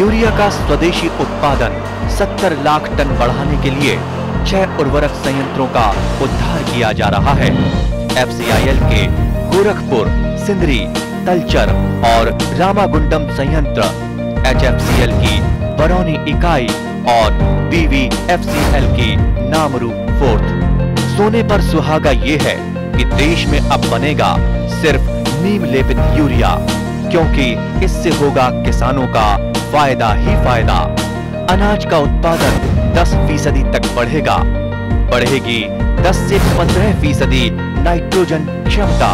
urea का स्वदेशी उत्पादन 70 लाख टन बढ़ाने के लिए छह उर्वरक संयंत्रों का उद्धार किया जा रहा है एफसीआईएल के गोरखपुर सिंदरी तलचर और रामागुंडम संयंत्र एचएफसीएल की बरौनी इकाई और बीवीएफसीएल की नामरू फोर्थ सोने पर सुहागा ये है कि देश में अब बनेगा सिर्फ नीम लेपित यूरिया क्योंकि इससे होगा किसानों का फायदा ही फायदा अनाज का उत्पादन 10 फीसदी तक बढ़ेगा बढ़ेगी 10 से 15 फीसदी नाइट्रोजन क्षमता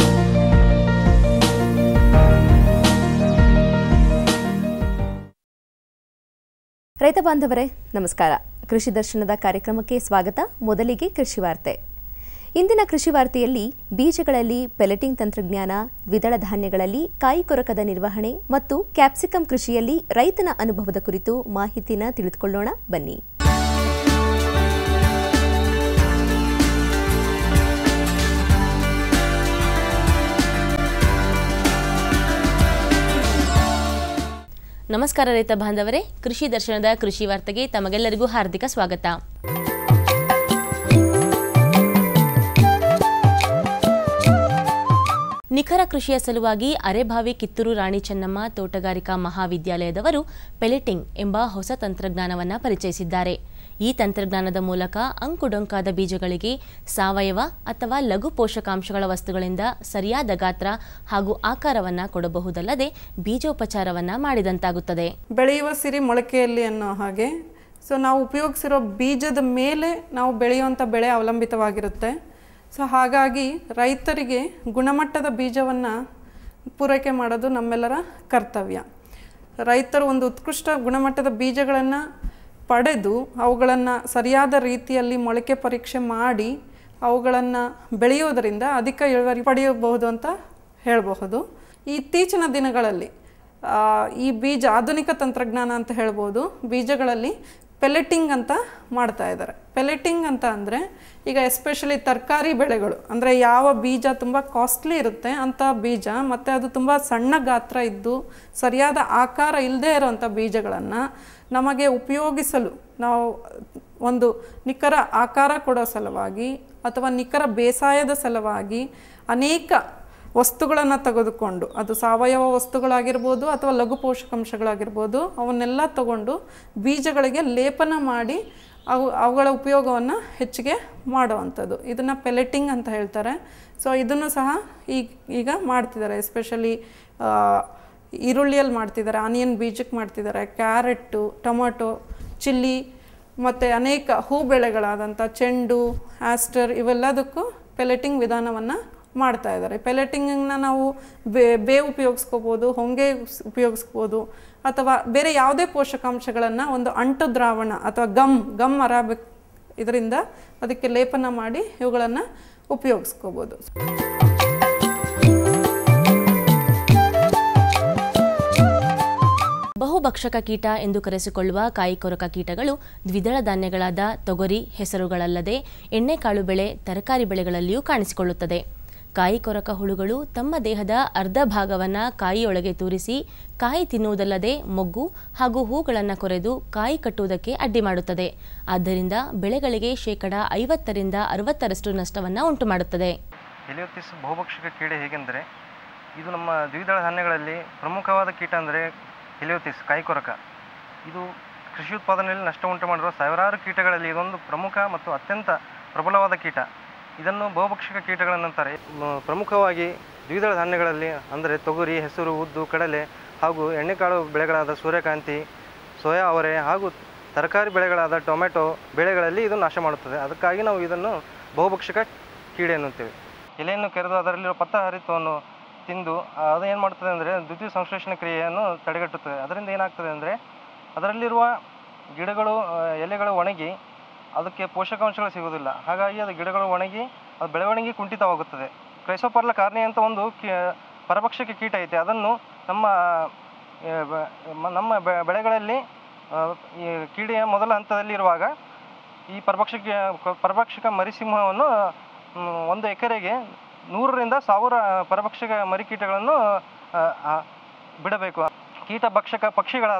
ರೈತ ಬಾಂಧವರೇ ನಮಸ್ಕಾರ ಕೃಷಿ ದರ್ಶನದ ಕಾರ್ಯಕ್ರಮಕ್ಕೆ ಸ್ವಾಗತ ಮೊದಲಿಗೆ ಕೃಷಿ ವಾರ್ತೆ ಇಂದಿನ ಕೃಷಿ ವಾರ್ತೆಯಲ್ಲಿ ಬೀಜಗಳಲ್ಲಿ ಪೆಲೆಟಿಂಗ್ ತಂತ್ರಜ್ಞಾನ ದ್ವಿದಳ ಧಾನ್ಯಗಳಲ್ಲಿ ಕಾಯಿ ಕೊರಕದ ನಿರ್ವಹಣೆ ಮತ್ತು ಕ್ಯಾಪ್ಸಿಕಂ ಕೃಷಿಯಲ್ಲಿ ರೈತನ ಅನುಭವದ ಕುರಿತು ಮಾಹಿತಿನ ತಿಳಿದುಕೊಳ್ಳೋಣ ಬನ್ನಿ ನಮಸ್ಕಾರ ರೈತ ಬಾಂಧವರೇ ಕೃಷಿ ದರ್ಶನದ ಕೃಷಿ ವಾರ್ತೆಗೆ ತಮಗೆಲ್ಲರಿಗೂ ಹಾರ್ದಿಕ ಸ್ವಾಗತ ನಿಖರ ಕೃಷಿಯ ಸಲುವಾಗಿ ಅರೆಭಾವಿ ಕಿತ್ತೂರು ರಾಣಿ ಚೆನ್ನಮ್ಮ ತೋಟಗಾರಿಕಾ ಮಹಾವಿದ್ಯಾಲಯದವರು ಪೆಲೆಟಿಂಗ್ ಎಂಬ ಹೊಸ ತಂತ್ರಜ್ಞಾನವನ್ನು ಪರಿಚಯಿಸಿದ್ದಾರೆ ಈ ತಂತ್ರಜ್ಞಾನದ ಮೂಲಕ ಅಂಕುಡೊಂಕಾದ ಬೀಜಗಳಿಗೆ ಸಾವಯವ ಅಥವಾ ಲಘು ಪೋಷಕಾಂಶಗಳ ವಸ್ತುಗಳಿಂದ ಸರಿಯಾದ ಗಾತ್ರ ಹಾಗೂ ಆಕಾರವನ್ನು ಕೊಡಬಹುದಲ್ಲದೆ ಬೀಜೋಪಚಾರವನ್ನು ಮಾಡಿದಂತಾಗುತ್ತದೆ ಬೆಳೆಯುವ ಸಿರಿ ಮೊಳಕೆಯಲ್ಲಿ ಅನ್ನೋ ಹಾಗೆ ಸೊ ನಾವು ಉಪಯೋಗಿಸಿರೋ ಬೀಜದ ಮೇಲೆ ನಾವು ಬೆಳೆಯುವಂಥ ಬೆಳೆ ಅವಲಂಬಿತವಾಗಿರುತ್ತೆ ಸೊ ಹಾಗಾಗಿ ರೈತರಿಗೆ ಗುಣಮಟ್ಟದ ಬೀಜವನ್ನು ಪೂರೈಕೆ ಮಾಡೋದು ನಮ್ಮೆಲ್ಲರ ಕರ್ತವ್ಯ ರೈತರು ಒಂದು ಉತ್ಕೃಷ್ಟ ಗುಣಮಟ್ಟದ ಬೀಜಗಳನ್ನು ಪಡೆದು ಅವುಗಳನ್ನು ಸರಿಯಾದ ರೀತಿಯಲ್ಲಿ ಮೊಳಕೆ ಪರೀಕ್ಷೆ ಮಾಡಿ ಅವುಗಳನ್ನು ಬೆಳೆಯೋದರಿಂದ ಅಧಿಕ ಇಳುವರಿ ಪಡೆಯಬಹುದು ಅಂತ ಹೇಳಬಹುದು ಇತ್ತೀಚಿನ ದಿನಗಳಲ್ಲಿ ಆ, ಈ ಬೀಜ ಆಧುನಿಕ ತಂತ್ರಜ್ಞಾನ ಅಂತ ಹೇಳ್ಬೋದು ಬೀಜಗಳಲ್ಲಿ ಪೆಲೆಟಿಂಗ್ ಅಂತ ಮಾಡ್ತಾ ಇದ್ದಾರೆ ಪೆಲೆಟಿಂಗ್ ಅಂತ ಅಂದರೆ ಈಗ ಎಸ್ಪೆಷಲಿ ತರಕಾರಿ ಬೆಳೆಗಳು ಅಂದರೆ ಯಾವ ಬೀಜ ತುಂಬ ಕಾಸ್ಟ್ಲಿ ಇರುತ್ತೆ ಅಂಥ ಬೀಜ ಮತ್ತು ಅದು ತುಂಬ ಸಣ್ಣ ಗಾತ್ರ ಇದ್ದು ಸರಿಯಾದ ಆಕಾರ ಇಲ್ಲದೇ ಇರೋವಂಥ ಬೀಜಗಳನ್ನು ನಮಗೆ ಉಪಯೋಗಿಸಲು ನಾವು ಒಂದು ನಿಖರ ಆಕಾರ ಕೊಡೋ ಸಲುವಾಗಿ ಅಥವಾ ನಿಖರ ಬೇಸಾಯದ ಸಲುವಾಗಿ ಅನೇಕ ವಸ್ತುಗಳನ್ನು ತೆಗೆದುಕೊಂಡು ಅದು ಸಾವಯವ ವಸ್ತುಗಳಾಗಿರ್ಬೋದು ಅಥವಾ ಲಘು ಪೋಷಕಾಂಶಗಳಾಗಿರ್ಬೋದು ಅವನ್ನೆಲ್ಲ ತಗೊಂಡು ಬೀಜಗಳಿಗೆ ಲೇಪನ ಮಾಡಿ ಅವು ಅವುಗಳ ಉಪಯೋಗವನ್ನು ಹೆಚ್ಚಿಗೆ ಮಾಡುವಂಥದ್ದು ಇದನ್ನು ಪೆಲೆಟಿಂಗ್ ಅಂತ ಹೇಳ್ತಾರೆ ಸೊ ಇದನ್ನು ಸಹ ಈಗ ಈಗ ಮಾಡ್ತಿದ್ದಾರೆ ಎಸ್ಪೆಷಲಿ ಈರುಳ್ಳಿಯಲ್ಲಿ ಮಾಡ್ತಿದ್ದಾರೆ ಆನಿಯನ್ ಬೀಜಕ್ಕೆ ಮಾಡ್ತಿದ್ದಾರೆ ಕ್ಯಾರೆಟ್ಟು ಟೊಮೊಟೊ ಚಿಲ್ಲಿ ಮತ್ತು ಅನೇಕ ಹೂ ಬೆಳೆಗಳಾದಂಥ ಚೆಂಡು ಆಸ್ಟರ್ ಇವೆಲ್ಲದಕ್ಕೂ ಪೆಲೆಟಿಂಗ್ ವಿಧಾನವನ್ನು ಮಾಡ್ತಾ ಇದ್ದಾರೆ ಪೆಲೆಟಿಂಗನ್ನ ನಾವು ಬೇ ಬೇವು ಉಪಯೋಗಿಸ್ಕೋಬೋದು ಹೊಂಗೆ ಸ್- ಉಪಯೋಗಿಸ್ಬೋದು ಅಥವಾ ಬೇರೆ ಯಾವುದೇ ಪೋಷಕಾಂಶಗಳನ್ನು ಒಂದು ಅಂಟು ದ್ರಾವಣ ಅಥವಾ ಗಮ್ ಗಮ್ ಅರಾಬಿಕ್ ಇದರಿಂದ ಅದಕ್ಕೆ ಲೇಪನ ಮಾಡಿ ಇವುಗಳನ್ನು ಉಪಯೋಗಿಸ್ಕೋಬೋದು ಬಹುಭಕ್ಷಕ ಕೀಟ ಎಂದು ಕರೆಸಿಕೊಳ್ಳುವ ಕಾಯಿ ಕೊರಕ ಕೀಟಗಳು ದ್ವಿದಳ ಧಾನ್ಯಗಳಾದ ತೊಗರಿ ಹೆಸರುಗಳಲ್ಲದೆ ಎಣ್ಣೆಕಾಳು ಬೆಳೆ ತರಕಾರಿ ಬೆಳೆಗಳಲ್ಲಿಯೂ ಕಾಣಿಸಿಕೊಳ್ಳುತ್ತದೆ ಕಾಯಿ ಕೊರಕ ಹುಳುಗಳು ತಮ್ಮ ದೇಹದ ಅರ್ಧ ಭಾಗವನ್ನು ಕಾಯಿಯೊಳಗೆ ತೂರಿಸಿ ಕಾಯಿ ತಿನ್ನುವುದಲ್ಲದೆ ಮೊಗ್ಗು ಹಾಗೂ ಹೂಗಳನ್ನು ಕೊರೆದು ಕಾಯಿ ಕಟ್ಟುವುದಕ್ಕೆ ಅಡ್ಡಿ ಮಾಡುತ್ತದೆ ಆದ್ದರಿಂದ ಬೆಳೆಗಳಿಗೆ ಶೇಕಡ ಐವತ್ತರಿಂದ ಅರವತ್ತರಷ್ಟು ನಷ್ಟವನ್ನು ಉಂಟುಮಾಡುತ್ತದೆ ಹೆಲಿಯೋತಿಸ್ ಬಹುಭಕ್ಷಕ ಕೀಡೆ ಹೇಗೆಂದರೆ ಇದು ನಮ್ಮ ದ್ವಿದಳ ಧಾನ್ಯಗಳಲ್ಲಿ ಪ್ರಮುಖವಾದ ಕೀಟ ಅಂದರೆ ಹೆಲಿಯೋತಿಸ್ ಕಾಯಿಕೊರಕ ಇದು ಕೃಷಿ ಉತ್ಪಾದನೆಯಲ್ಲಿ ನಷ್ಟ ಉಂಟು ಮಾಡಿರುವ ಸಾವಿರಾರು ಕೀಟಗಳಲ್ಲಿ ಇದೊಂದು ಪ್ರಮುಖ ಮತ್ತು ಅತ್ಯಂತ ಪ್ರಬಲವಾದ ಕೀಟ ಇದನ್ನು ಬಹುಭಕ್ಷಕ ಕೀಟಗಳನ್ನಂತಾರೆ ಮ- ಪ್ರಮುಖವಾಗಿ ದ್ವಿದಳ ಧಾನ್ಯಗಳಲ್ಲಿ ಅಂದರೆ ತೊಗರಿ ಹೆಸರು ಉದ್ದು ಕಡಲೆ ಹಾಗೂ ಎಣ್ಣೆಕಾಳು ಬೆಳೆಗಳಾದ ಸೂರ್ಯಕಾಂತಿ ಸೋಯಾ ಅವರೆ ಹಾಗೂ ತರಕಾರಿ ಬೆಳೆಗಳಾದ ಟೊಮೆಟೊ ಬೆಳೆಗಳಲ್ಲಿ ಇದು ನಾಶ ಮಾಡುತ್ತದೆ ಅದಕ್ಕಾಗಿ ನಾವು ಇದನ್ನು ಬಹುಭಕ್ಷಕ ಕೀಡೆ ಎನ್ನುತ್ತೇವೆ ಎಲೆಯನ್ನು ಕೆರೆದು ಅದರಲ್ಲಿರುವ ಪತ್ತಹರಿತವನ್ನು ತಿಂದು ಅದೇನು ಮಾಡ್ತದೆ ಅಂದರೆ ದ್ವಿತೀಯ ಸಂಶ್ಲೇಷಣೆ ಕ್ರಿಯೆಯನ್ನು ತಡೆಗಟ್ಟುತ್ತದೆ ಅದರಿಂದ ಏನಾಗ್ತದೆ ಅಂದರೆ ಅದರಲ್ಲಿರುವ ಗಿಡಗಳು ಆ, ಎಲೆಗಳು ಒಣಗಿ ಅದಕ್ಕೆ ಪೋಷಕಾಂಶಗಳು ಸಿಗುವುದಿಲ್ಲ ಹಾಗಾಗಿ ಅದು ಗಿಡಗಳು ಒಣಗಿ ಅದು ಬೆಳವಣಿಗೆ ಕುಂಠಿತವಾಗುತ್ತದೆ ಕ್ರೈಸೋಪರ್ಲ ಕಾರ್ನಿ ಅಂತ ಒಂದು ಕೀ ಪರಭಕ್ಷಕ ಕೀಟ ಐತೆ ಅದನ್ನು ನಮ್ಮ ಆ, ಬ- ಮ- ನಮ್ಮ ಬೆ- ಬೆಳೆಗಳಲ್ಲಿ ಆ, ಈ ಕೀಡೆಯ ಮೊದಲ ಹಂತದಲ್ಲಿರುವಾಗ ಈ ಪರಭಕ್ಷಕ ಪರಭಕ್ಷಕ ಮರಿಸಿಂಹವನ್ನು ಮ್, ಒಂದು ಎಕರೆಗೆ ನೂರರಿಂದ ಸಾವಿರ ಪರಭಕ್ಷಕ ಮರಿಕೀಟಗಳನ್ನು ಆ, ಆ, ಬಿಡಬೇಕು ಕೀಟ ಭಕ್ಷಕ ಪಕ್ಷಿಗಳಾದ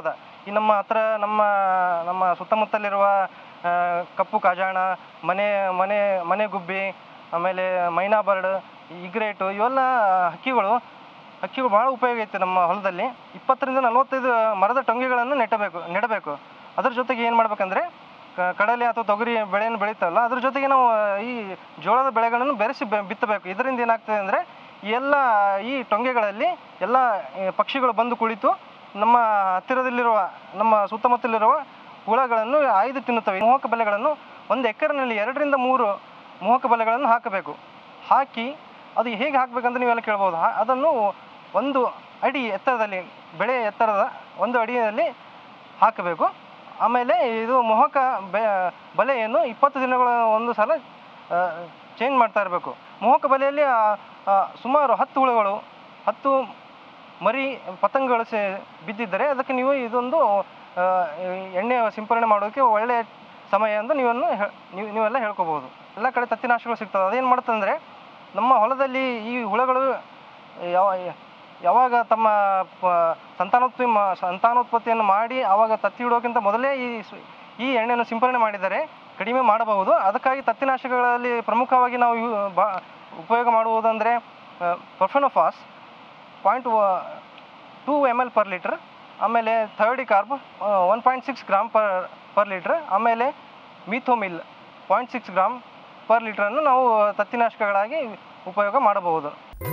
ಈ ನಮ್ಮ ಹತ್ರ ನಮ್ಮ ನಮ್ಮ ಸುತ್ತಮುತ್ತಲಿರುವ ಆ, ಕಪ್ಪು ಕಾಜಾಣ ಮನೆ ಮನೆ ಮನೆ ಗುಬ್ಬಿ ಆಮೇಲೆ ಮೈನಾ ಬರ್ಡ್ ಇಗ್ರೇಟು ಇವೆಲ್ಲ ಹಕ್ಕಿಗಳು ಹಕ್ಕಿಗಳು ಭಾಳ ಉಪಯೋಗ ಐತೆ ನಮ್ಮ ಹೊಲದಲ್ಲಿ ಇಪ್ಪತ್ತರಿಂದ ನಲವತ್ತೈದು ಮರದ ಟೊಂಗೆಗಳನ್ನು ನೆಟ್ಟಬೇಕು ನೆಡಬೇಕು ಅದ್ರ ಜೊತೆಗೆ ಏನು ಮಾಡ್ಬೇಕಂದ್ರೆ ಕ- ಕಡಲೆ ಅಥವಾ ತೊಗರಿ ಬೆಳೆಯನ್ನು ಬೆಳೀತಾವಲ್ಲ ಅದ್ರ ಜೊತೆಗೆ ನಾವು ಈ ಜೋಳದ ಬೆಳೆಗಳನ್ನು ಬೆರೆಸಿ ಬೆ- ಬಿತ್ತಬೇಕು ಇದರಿಂದ ಏನಾಗ್ತದೆ ಅಂದರೆ ಎಲ್ಲ ಈ ಟೊಂಗೆಗಳಲ್ಲಿ ಎಲ್ಲ ಈ ಪಕ್ಷಿಗಳು ಬಂದು ಕುಳಿತು ನಮ್ಮ ಹತ್ತಿರದಲ್ಲಿರುವ ನಮ್ಮ ಸುತ್ತಮುತ್ತಲಿರುವ ಹುಳಗಳನ್ನು ಆಯ್ದು ತಿನ್ನುತ್ತವೆ ಮೋಹಕ ಬಲೆಗಳನ್ನು ಒಂದು ಎಕರೆನಲ್ಲಿ ಎರಡರಿಂದ ಮೂರು ಮೋಹಕ ಬಲೆಗಳನ್ನು ಹಾಕಬೇಕು ಹಾಕಿ ಅದು ಹೇಗೆ ಹಾಕಬೇಕಂತ ನೀವೆಲ್ಲ ಕೇಳ್ಬೋದು ಹಾ- ಅದನ್ನು ಒಂದು ಅಡಿ ಎತ್ತರದಲ್ಲಿ ಬೆಳೆ ಎತ್ತರದ ಒಂದು ಅಡಿಯಲ್ಲಿ ಹಾಕಬೇಕು ಆಮೇಲೆ ಇದು ಮೋಹಕ ಬೆ ಬಲೆಯನ್ನು ಇಪ್ಪತ್ತು ದಿನಗಳ ಒಂದು ಸಲ ಚೇಂಜ್ ಮಾಡ್ತಾ ಇರಬೇಕು ಮೋಹಕ ಬಲೆಯಲ್ಲಿ ಆ, ಆ, ಸುಮಾರು ಹತ್ತು ಹುಳುಗಳು ಹತ್ತು ಮರಿ ಪತಂಗಗಳು ಸೇ ಬಿದ್ದಿದ್ದರೆ ಅದಕ್ಕೆ ನೀವು ಇದೊಂದು ಆ, ಎಣ್ಣೆ ಸಿಂಪರಣೆ ಮಾಡೋಕ್ಕೆ ಒಳ್ಳೆಯ ಸಮಯ ಎಂದು ನೀವನ್ನು ಹೇ- ನೀವು ನೀವೆಲ್ಲ ಹೇಳ್ಕೊಬೋದು ಎಲ್ಲ ಕಡೆ ತತ್ತಿನಾಶಗಳು ಸಿಗ್ತದೆ ಅದೇನು ಮಾಡ್ತಂದರೆ ನಮ್ಮ ಹೊಲದಲ್ಲಿ ಈ ಹುಳುಗಳು ಯಾವ ಯಾವಾಗ ತಮ್ಮ ಪ- ಸಂತಾನೋತ್ಪತ್ತಿ ಮಾ- ಸಂತಾನೋತ್ಪತ್ತಿಯನ್ನು ಮಾಡಿ ಆವಾಗ ತತ್ತಿ ಇಡೋಕ್ಕಿಂತ ಮೊದಲೇ ಈ ಸ್- ಈ ಎಣ್ಣೆಯನ್ನು ಸಿಂಪರಣೆ ಮಾಡಿದರೆ ಕಡಿಮೆ ಮಾಡಬಹುದು ಅದಕ್ಕಾಗಿ ತತ್ತಿನಾಶಕಗಳಲ್ಲಿ ಪ್ರಮುಖವಾಗಿ ನಾವು ಯೂ ಬಾ ಉಪಯೋಗ ಮಾಡುವುದಂದರೆ profenofos point two M L per litre ಆಮೇಲೆ thiodicarb one point six gram per per litre ಆಮೇಲೆ methomyl point six gram per ಲೀಟ್ರನ್ನು ನಾವು ತತ್ತಿನಾಶಕಗಳಾಗಿ ಉಪಯೋಗ ಮಾಡಬಹುದು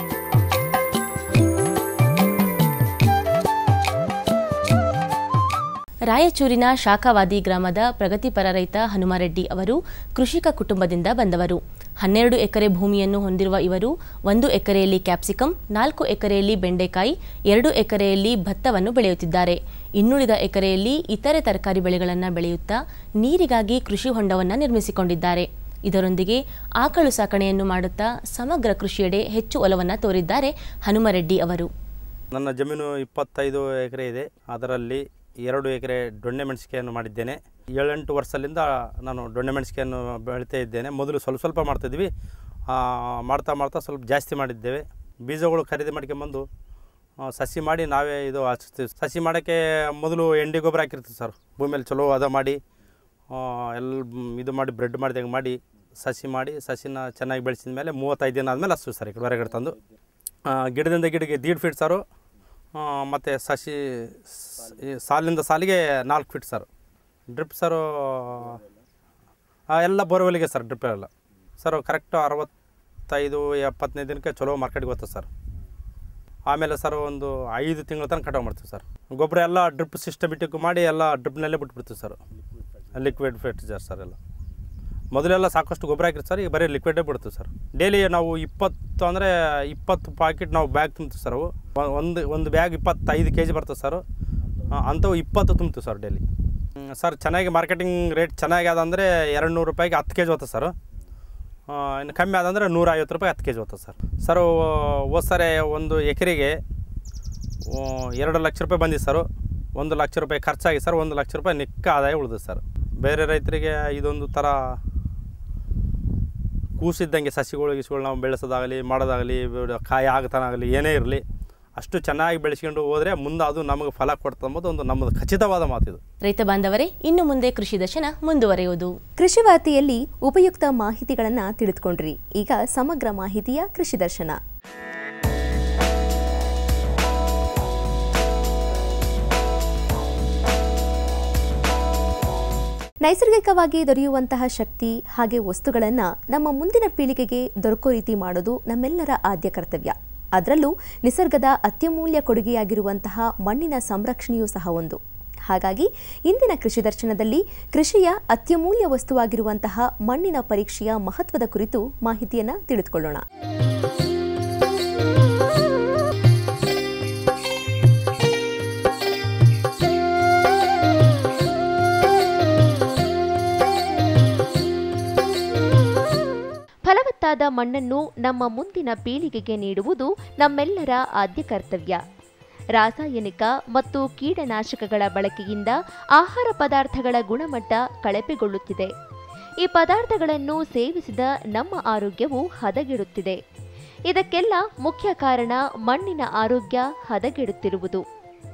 ರಾಯಚೂರಿನ ಶಾಖವಾದಿ ಗ್ರಾಮದ ಪ್ರಗತಿಪರ ರೈತ ಹನುಮರೆಡ್ಡಿ ಅವರು ಕೃಷಿಕ ಕುಟುಂಬದಿಂದ ಬಂದವರು ಹನ್ನೆರಡು ಎಕರೆ ಭೂಮಿಯನ್ನು ಹೊಂದಿರುವ ಇವರು ಒಂದು ಎಕರೆಯಲ್ಲಿ ಕ್ಯಾಪ್ಸಿಕಂ ನಾಲ್ಕು ಎಕರೆಯಲ್ಲಿ ಬೆಂಡೆಕಾಯಿ ಎರಡು ಎಕರೆಯಲ್ಲಿ ಭತ್ತವನ್ನು ಬೆಳೆಯುತ್ತಿದ್ದಾರೆ ಇನ್ನುಳಿದ ಎಕರೆಯಲ್ಲಿ ಇತರೆ ತರಕಾರಿ ಬೆಳೆಗಳನ್ನು ಬೆಳೆಯುತ್ತಾ ನೀರಿಗಾಗಿ ಕೃಷಿ ಹೊಂಡವನ್ನು ನಿರ್ಮಿಸಿಕೊಂಡಿದ್ದಾರೆ ಇದರೊಂದಿಗೆ ಆಕಳು ಸಾಕಣೆಯನ್ನು ಮಾಡುತ್ತಾ ಸಮಗ್ರ ಕೃಷಿಯೆಡೆ ಹೆಚ್ಚು ಒಲವನ್ನು ತೋರಿದ್ದಾರೆ ಹನುಮರೆಡ್ಡಿ ಅವರು ನನ್ನ ಜಮೀನು ಇಪ್ಪತ್ತೈದು ಎಕರೆ ಇದೆ ಅದರಲ್ಲಿ ಎರಡು ಎಕರೆ ದೊಣ್ಣೆ ಮೆಣಸಿಕೆಯನ್ನು ಮಾಡಿದ್ದೇನೆ ಏಳೆಂಟು ವರ್ಷದಿಂದ ನಾನು ದೊಣ್ಣೆ ಮೆಣಸಿಕೆಯನ್ನು ಬೆಳಿತಾ ಇದ್ದೇನೆ ಮೊದಲು ಸ್ವಲ್ಪ ಸ್ವಲ್ಪ ಮಾಡ್ತಿದ್ವಿ ಆ, ಮಾಡ್ತಾ ಮಾಡ್ತಾ ಸ್ವಲ್ಪ ಜಾಸ್ತಿ ಮಾಡಿದ್ದೇವೆ ಬೀಜಗಳು ಖರೀದಿ ಮಾಡ್ಕೊಂಬಂದು ಆ, ಸಸಿ ಮಾಡಿ ನಾವೇ ಇದು ಹಚ್ತೀವಿ ಸಸಿ ಮಾಡೋಕ್ಕೆ ಮೊದಲು ಎಂಡಿ ಗೊಬ್ಬರ ಹಾಕಿರ್ತೀವಿ ಸರ್ ಭೂಮಿಯಲ್ಲಿ ಚಲೋ ಅದ ಮಾಡಿ ಆ, ಎಲ್ಲ ಇದು ಮಾಡಿ ಬ್ರೆಡ್ ಮಾಡಿದಂಗೆ ಮಾಡಿ ಸಸಿ ಮಾಡಿ ಸಸಿನ ಚೆನ್ನಾಗಿ ಬೆಳೆಸಿದ ಮೇಲೆ ಮೂವತ್ತೈದು ದಿನ ಆದಮೇಲೆ ಹಚ್ತೀವಿ ಸರ್ ಈ ಕಡೆ ಹೊರಗಡೆ ತಂದು ಆ, ಗಿಡದಿಂದ ಗಿಡಕ್ಕೆ ದೀಡ್ ಫೀಟ್ ಸರು ಮತ್ತು ಸಸಿ ಸ್- ಈ ಸಾಲಿನಿಂದ ಸಾಲಿಗೆ ನಾಲ್ಕು ಫೀಟ್ ಸರ್ ಡ್ರಿಪ್ ಸರು ಆ, ಎಲ್ಲ ಬೋರ್ವೆಲ್ಗೆ ಸರ್ ಡ್ರಿಪ್ ಎಲ್ಲ ಸರ್ ಕರೆಕ್ಟು ಅರವತ್ತೈದು ಎಪ್ಪತ್ತನೇ ದಿನಕ್ಕೆ ಚಲೋ ಮಾರ್ಕೆಟ್ಗೆ ಹೋಗ್ತದೆ ಸರ್ ಆಮೇಲೆ ಸರ್ ಒಂದು ಐದು ತಿಂಗಳ ತನಕ ಕಟಾವು ಮಾಡ್ತೀವಿ ಸರ್ ಗೊಬ್ಬರ ಎಲ್ಲ ಡ್ರಿಪ್ ಸಿಸ್ಟಮೆಟಿಕ್ ಮಾಡಿ ಎಲ್ಲ ಡ್ರಿಪ್ನಲ್ಲೇ ಬಿಟ್ಬಿಡ್ತೀವಿ ಸರ್ ಲಿಕ್ವಿಡ್ ಫರ್ಟಿಲೈಸರ್ ಸರ್ ಎಲ್ಲ ಮೊದಲೆಲ್ಲ ಸಾಕಷ್ಟು ಗೊಬ್ಬರ ಹಾಕಿರ್ತೀವಿ ಸರ್ ಈಗ ಬರೀ ಲಿಕ್ವಿಡೇ ಬಿಡ್ತೀವಿ ಸರ್ ಡೈಲಿ ನಾವು ಇಪ್ಪತ್ತು ಅಂದರೆ ಇಪ್ಪತ್ತು ಪಾಕೆಟ್ ನಾವು ಬ್ಯಾಗ್ ತುಂಬ್ತೀವಿ ಸರ್ ಅವು ಒ- ಒಂದು ಒಂದು ಬ್ಯಾಗ್ ಇಪ್ಪತ್ತೈದು ಕೆ ಜಿ ಬರ್ತದೆ ಸರ್ ಅಂಥವು ಇಪ್ಪತ್ತು ತುಂಬ್ತೀವಿ ಸರ್ ಡೈಲಿ ಸರ್ ಚೆನ್ನಾಗಿ ಮಾರ್ಕೆಟಿಂಗ್ ರೇಟ್ ಚೆನ್ನಾಗಿ ಅದಂದರೆ ಎರಡು ನೂರು ರೂಪಾಯಿಗೆ ಹತ್ತು ಕೆ ಜಿ ಹೋಗ್ತದೆ ಸರ್ ಆ, ಇನ್ನು ಕಮ್ಮಿ ಆದಂದರೆ ನೂರ ಐವತ್ತು ರೂಪಾಯಿ ಹತ್ತು ಕೆ ಜಿ ಹೋಗ್ತದೆ ಸರ್ ಸರ್ ಹೋದ ಸರಿ ಒಂದು ಎಕರೆಗೆ ಆ, ಎರಡು ಲಕ್ಷ ರೂಪಾಯಿ ಬಂದಿದೆ ಸರ್ ಒಂದು ಲಕ್ಷ ರೂಪಾಯಿ ಖರ್ಚಾಗಿ ಸರ್ ಒಂದು ಲಕ್ಷ ರೂಪಾಯಿ ನಿಕ್ಕ ಆದಾಯ ಉಳಿದು ಸರ್ ಬೇರೆ ರೈತರಿಗೆ ಇದೊಂದು ಥರ ಕೂಸಿದ್ದಂಗೆ ಸಸಿಗಳು ಗಿಸಿಗಳು ನಾವು ಬೆಳೆಸೋದಾಗಲಿ ಮಾಡೋದಾಗಲಿ ಬಿಡು- ಕಾಯಿ ಆಗತಾನಾಗಲಿ ಏನೇ ಇರಲಿ ಅಷ್ಟು ಚೆನ್ನಾಗಿ ಬೆಳೆಸ್ಕೊಂಡು ಹೋದರೆ ಮುಂದೆ ಅದು ನಮಗೆ ಫಲ ಕೊಡ್ತದೆ ಅಂಬೋದು ಒಂದು ನಮ್ಮದು ಖಚಿತವಾದ ಮಾತಿದು ರೈತ ಬಾಂಧವರೇ ಇನ್ನು ಮುಂದೆ ಕೃಷಿ ದರ್ಶನ ಮುಂದುವರೆಯುವುದು ಕೃಷಿ ವಾರ್ತೆಯಲ್ಲಿ ಉಪಯುಕ್ತ ಮಾಹಿತಿಗಳನ್ನು ತಿಳಿದುಕೊಂಡ್ರಿ ಈಗ ಸಮಗ್ರ ಮಾಹಿತಿಯ ಕೃಷಿ ದರ್ಶನ ನೈಸರ್ಗಿಕವಾಗಿ ದೊರೆಯುವಂತಹ ಶಕ್ತಿ ಹಾಗೆ ವಸ್ತುಗಳನ್ನು ನಮ್ಮ ಮುಂದಿನ ಪೀಳಿಗೆಗೆ ದೊರಕೋ ರೀತಿ ಮಾಡೋದು ನಮ್ಮೆಲ್ಲರ ಆದ್ಯ ಕರ್ತವ್ಯ ಅದರಲ್ಲೂ ನಿಸರ್ಗದ ಅತ್ಯಮೂಲ್ಯ ಕೊಡುಗೆಯಾಗಿರುವಂತಹ ಮಣ್ಣಿನ ಸಂರಕ್ಷಣೆಯೂ ಸಹ ಒಂದು ಹಾಗಾಗಿ ಇಂದಿನ ಕೃಷಿ ದರ್ಶನದಲ್ಲಿ ಕೃಷಿಯ ಅತ್ಯಮೂಲ್ಯ ವಸ್ತುವಾಗಿರುವಂತಹ ಮಣ್ಣಿನ ಪರೀಕ್ಷೆಯ ಮಹತ್ವದ ಕುರಿತು ಮಾಹಿತಿಯನ್ನು ತಿಳಿದುಕೊಳ್ಳೋಣ ಫಲವತ್ತಾದ ಮಣ್ಣನ್ನು ನಮ್ಮ ಮುಂದಿನ ಪೀಳಿಗೆಗೆ ನೀಡುವುದು ನಮ್ಮೆಲ್ಲರ ಆದ್ಯ ಕರ್ತವ್ಯ ರಾಸಾಯನಿಕ ಮತ್ತು ಕೀಟನಾಶಕಗಳ ಬಳಕೆಯಿಂದ ಆಹಾರ ಪದಾರ್ಥಗಳ ಗುಣಮಟ್ಟ ಕಳಪೆಗೊಳ್ಳುತ್ತಿದೆ ಈ ಪದಾರ್ಥಗಳನ್ನು ಸೇವಿಸಿದ ನಮ್ಮ ಆರೋಗ್ಯವು ಹದಗೆಡುತ್ತಿದೆ ಇದಕ್ಕೆಲ್ಲ ಮುಖ್ಯ ಕಾರಣ ಮಣ್ಣಿನ ಆರೋಗ್ಯ ಹದಗೆಡುತ್ತಿರುವುದು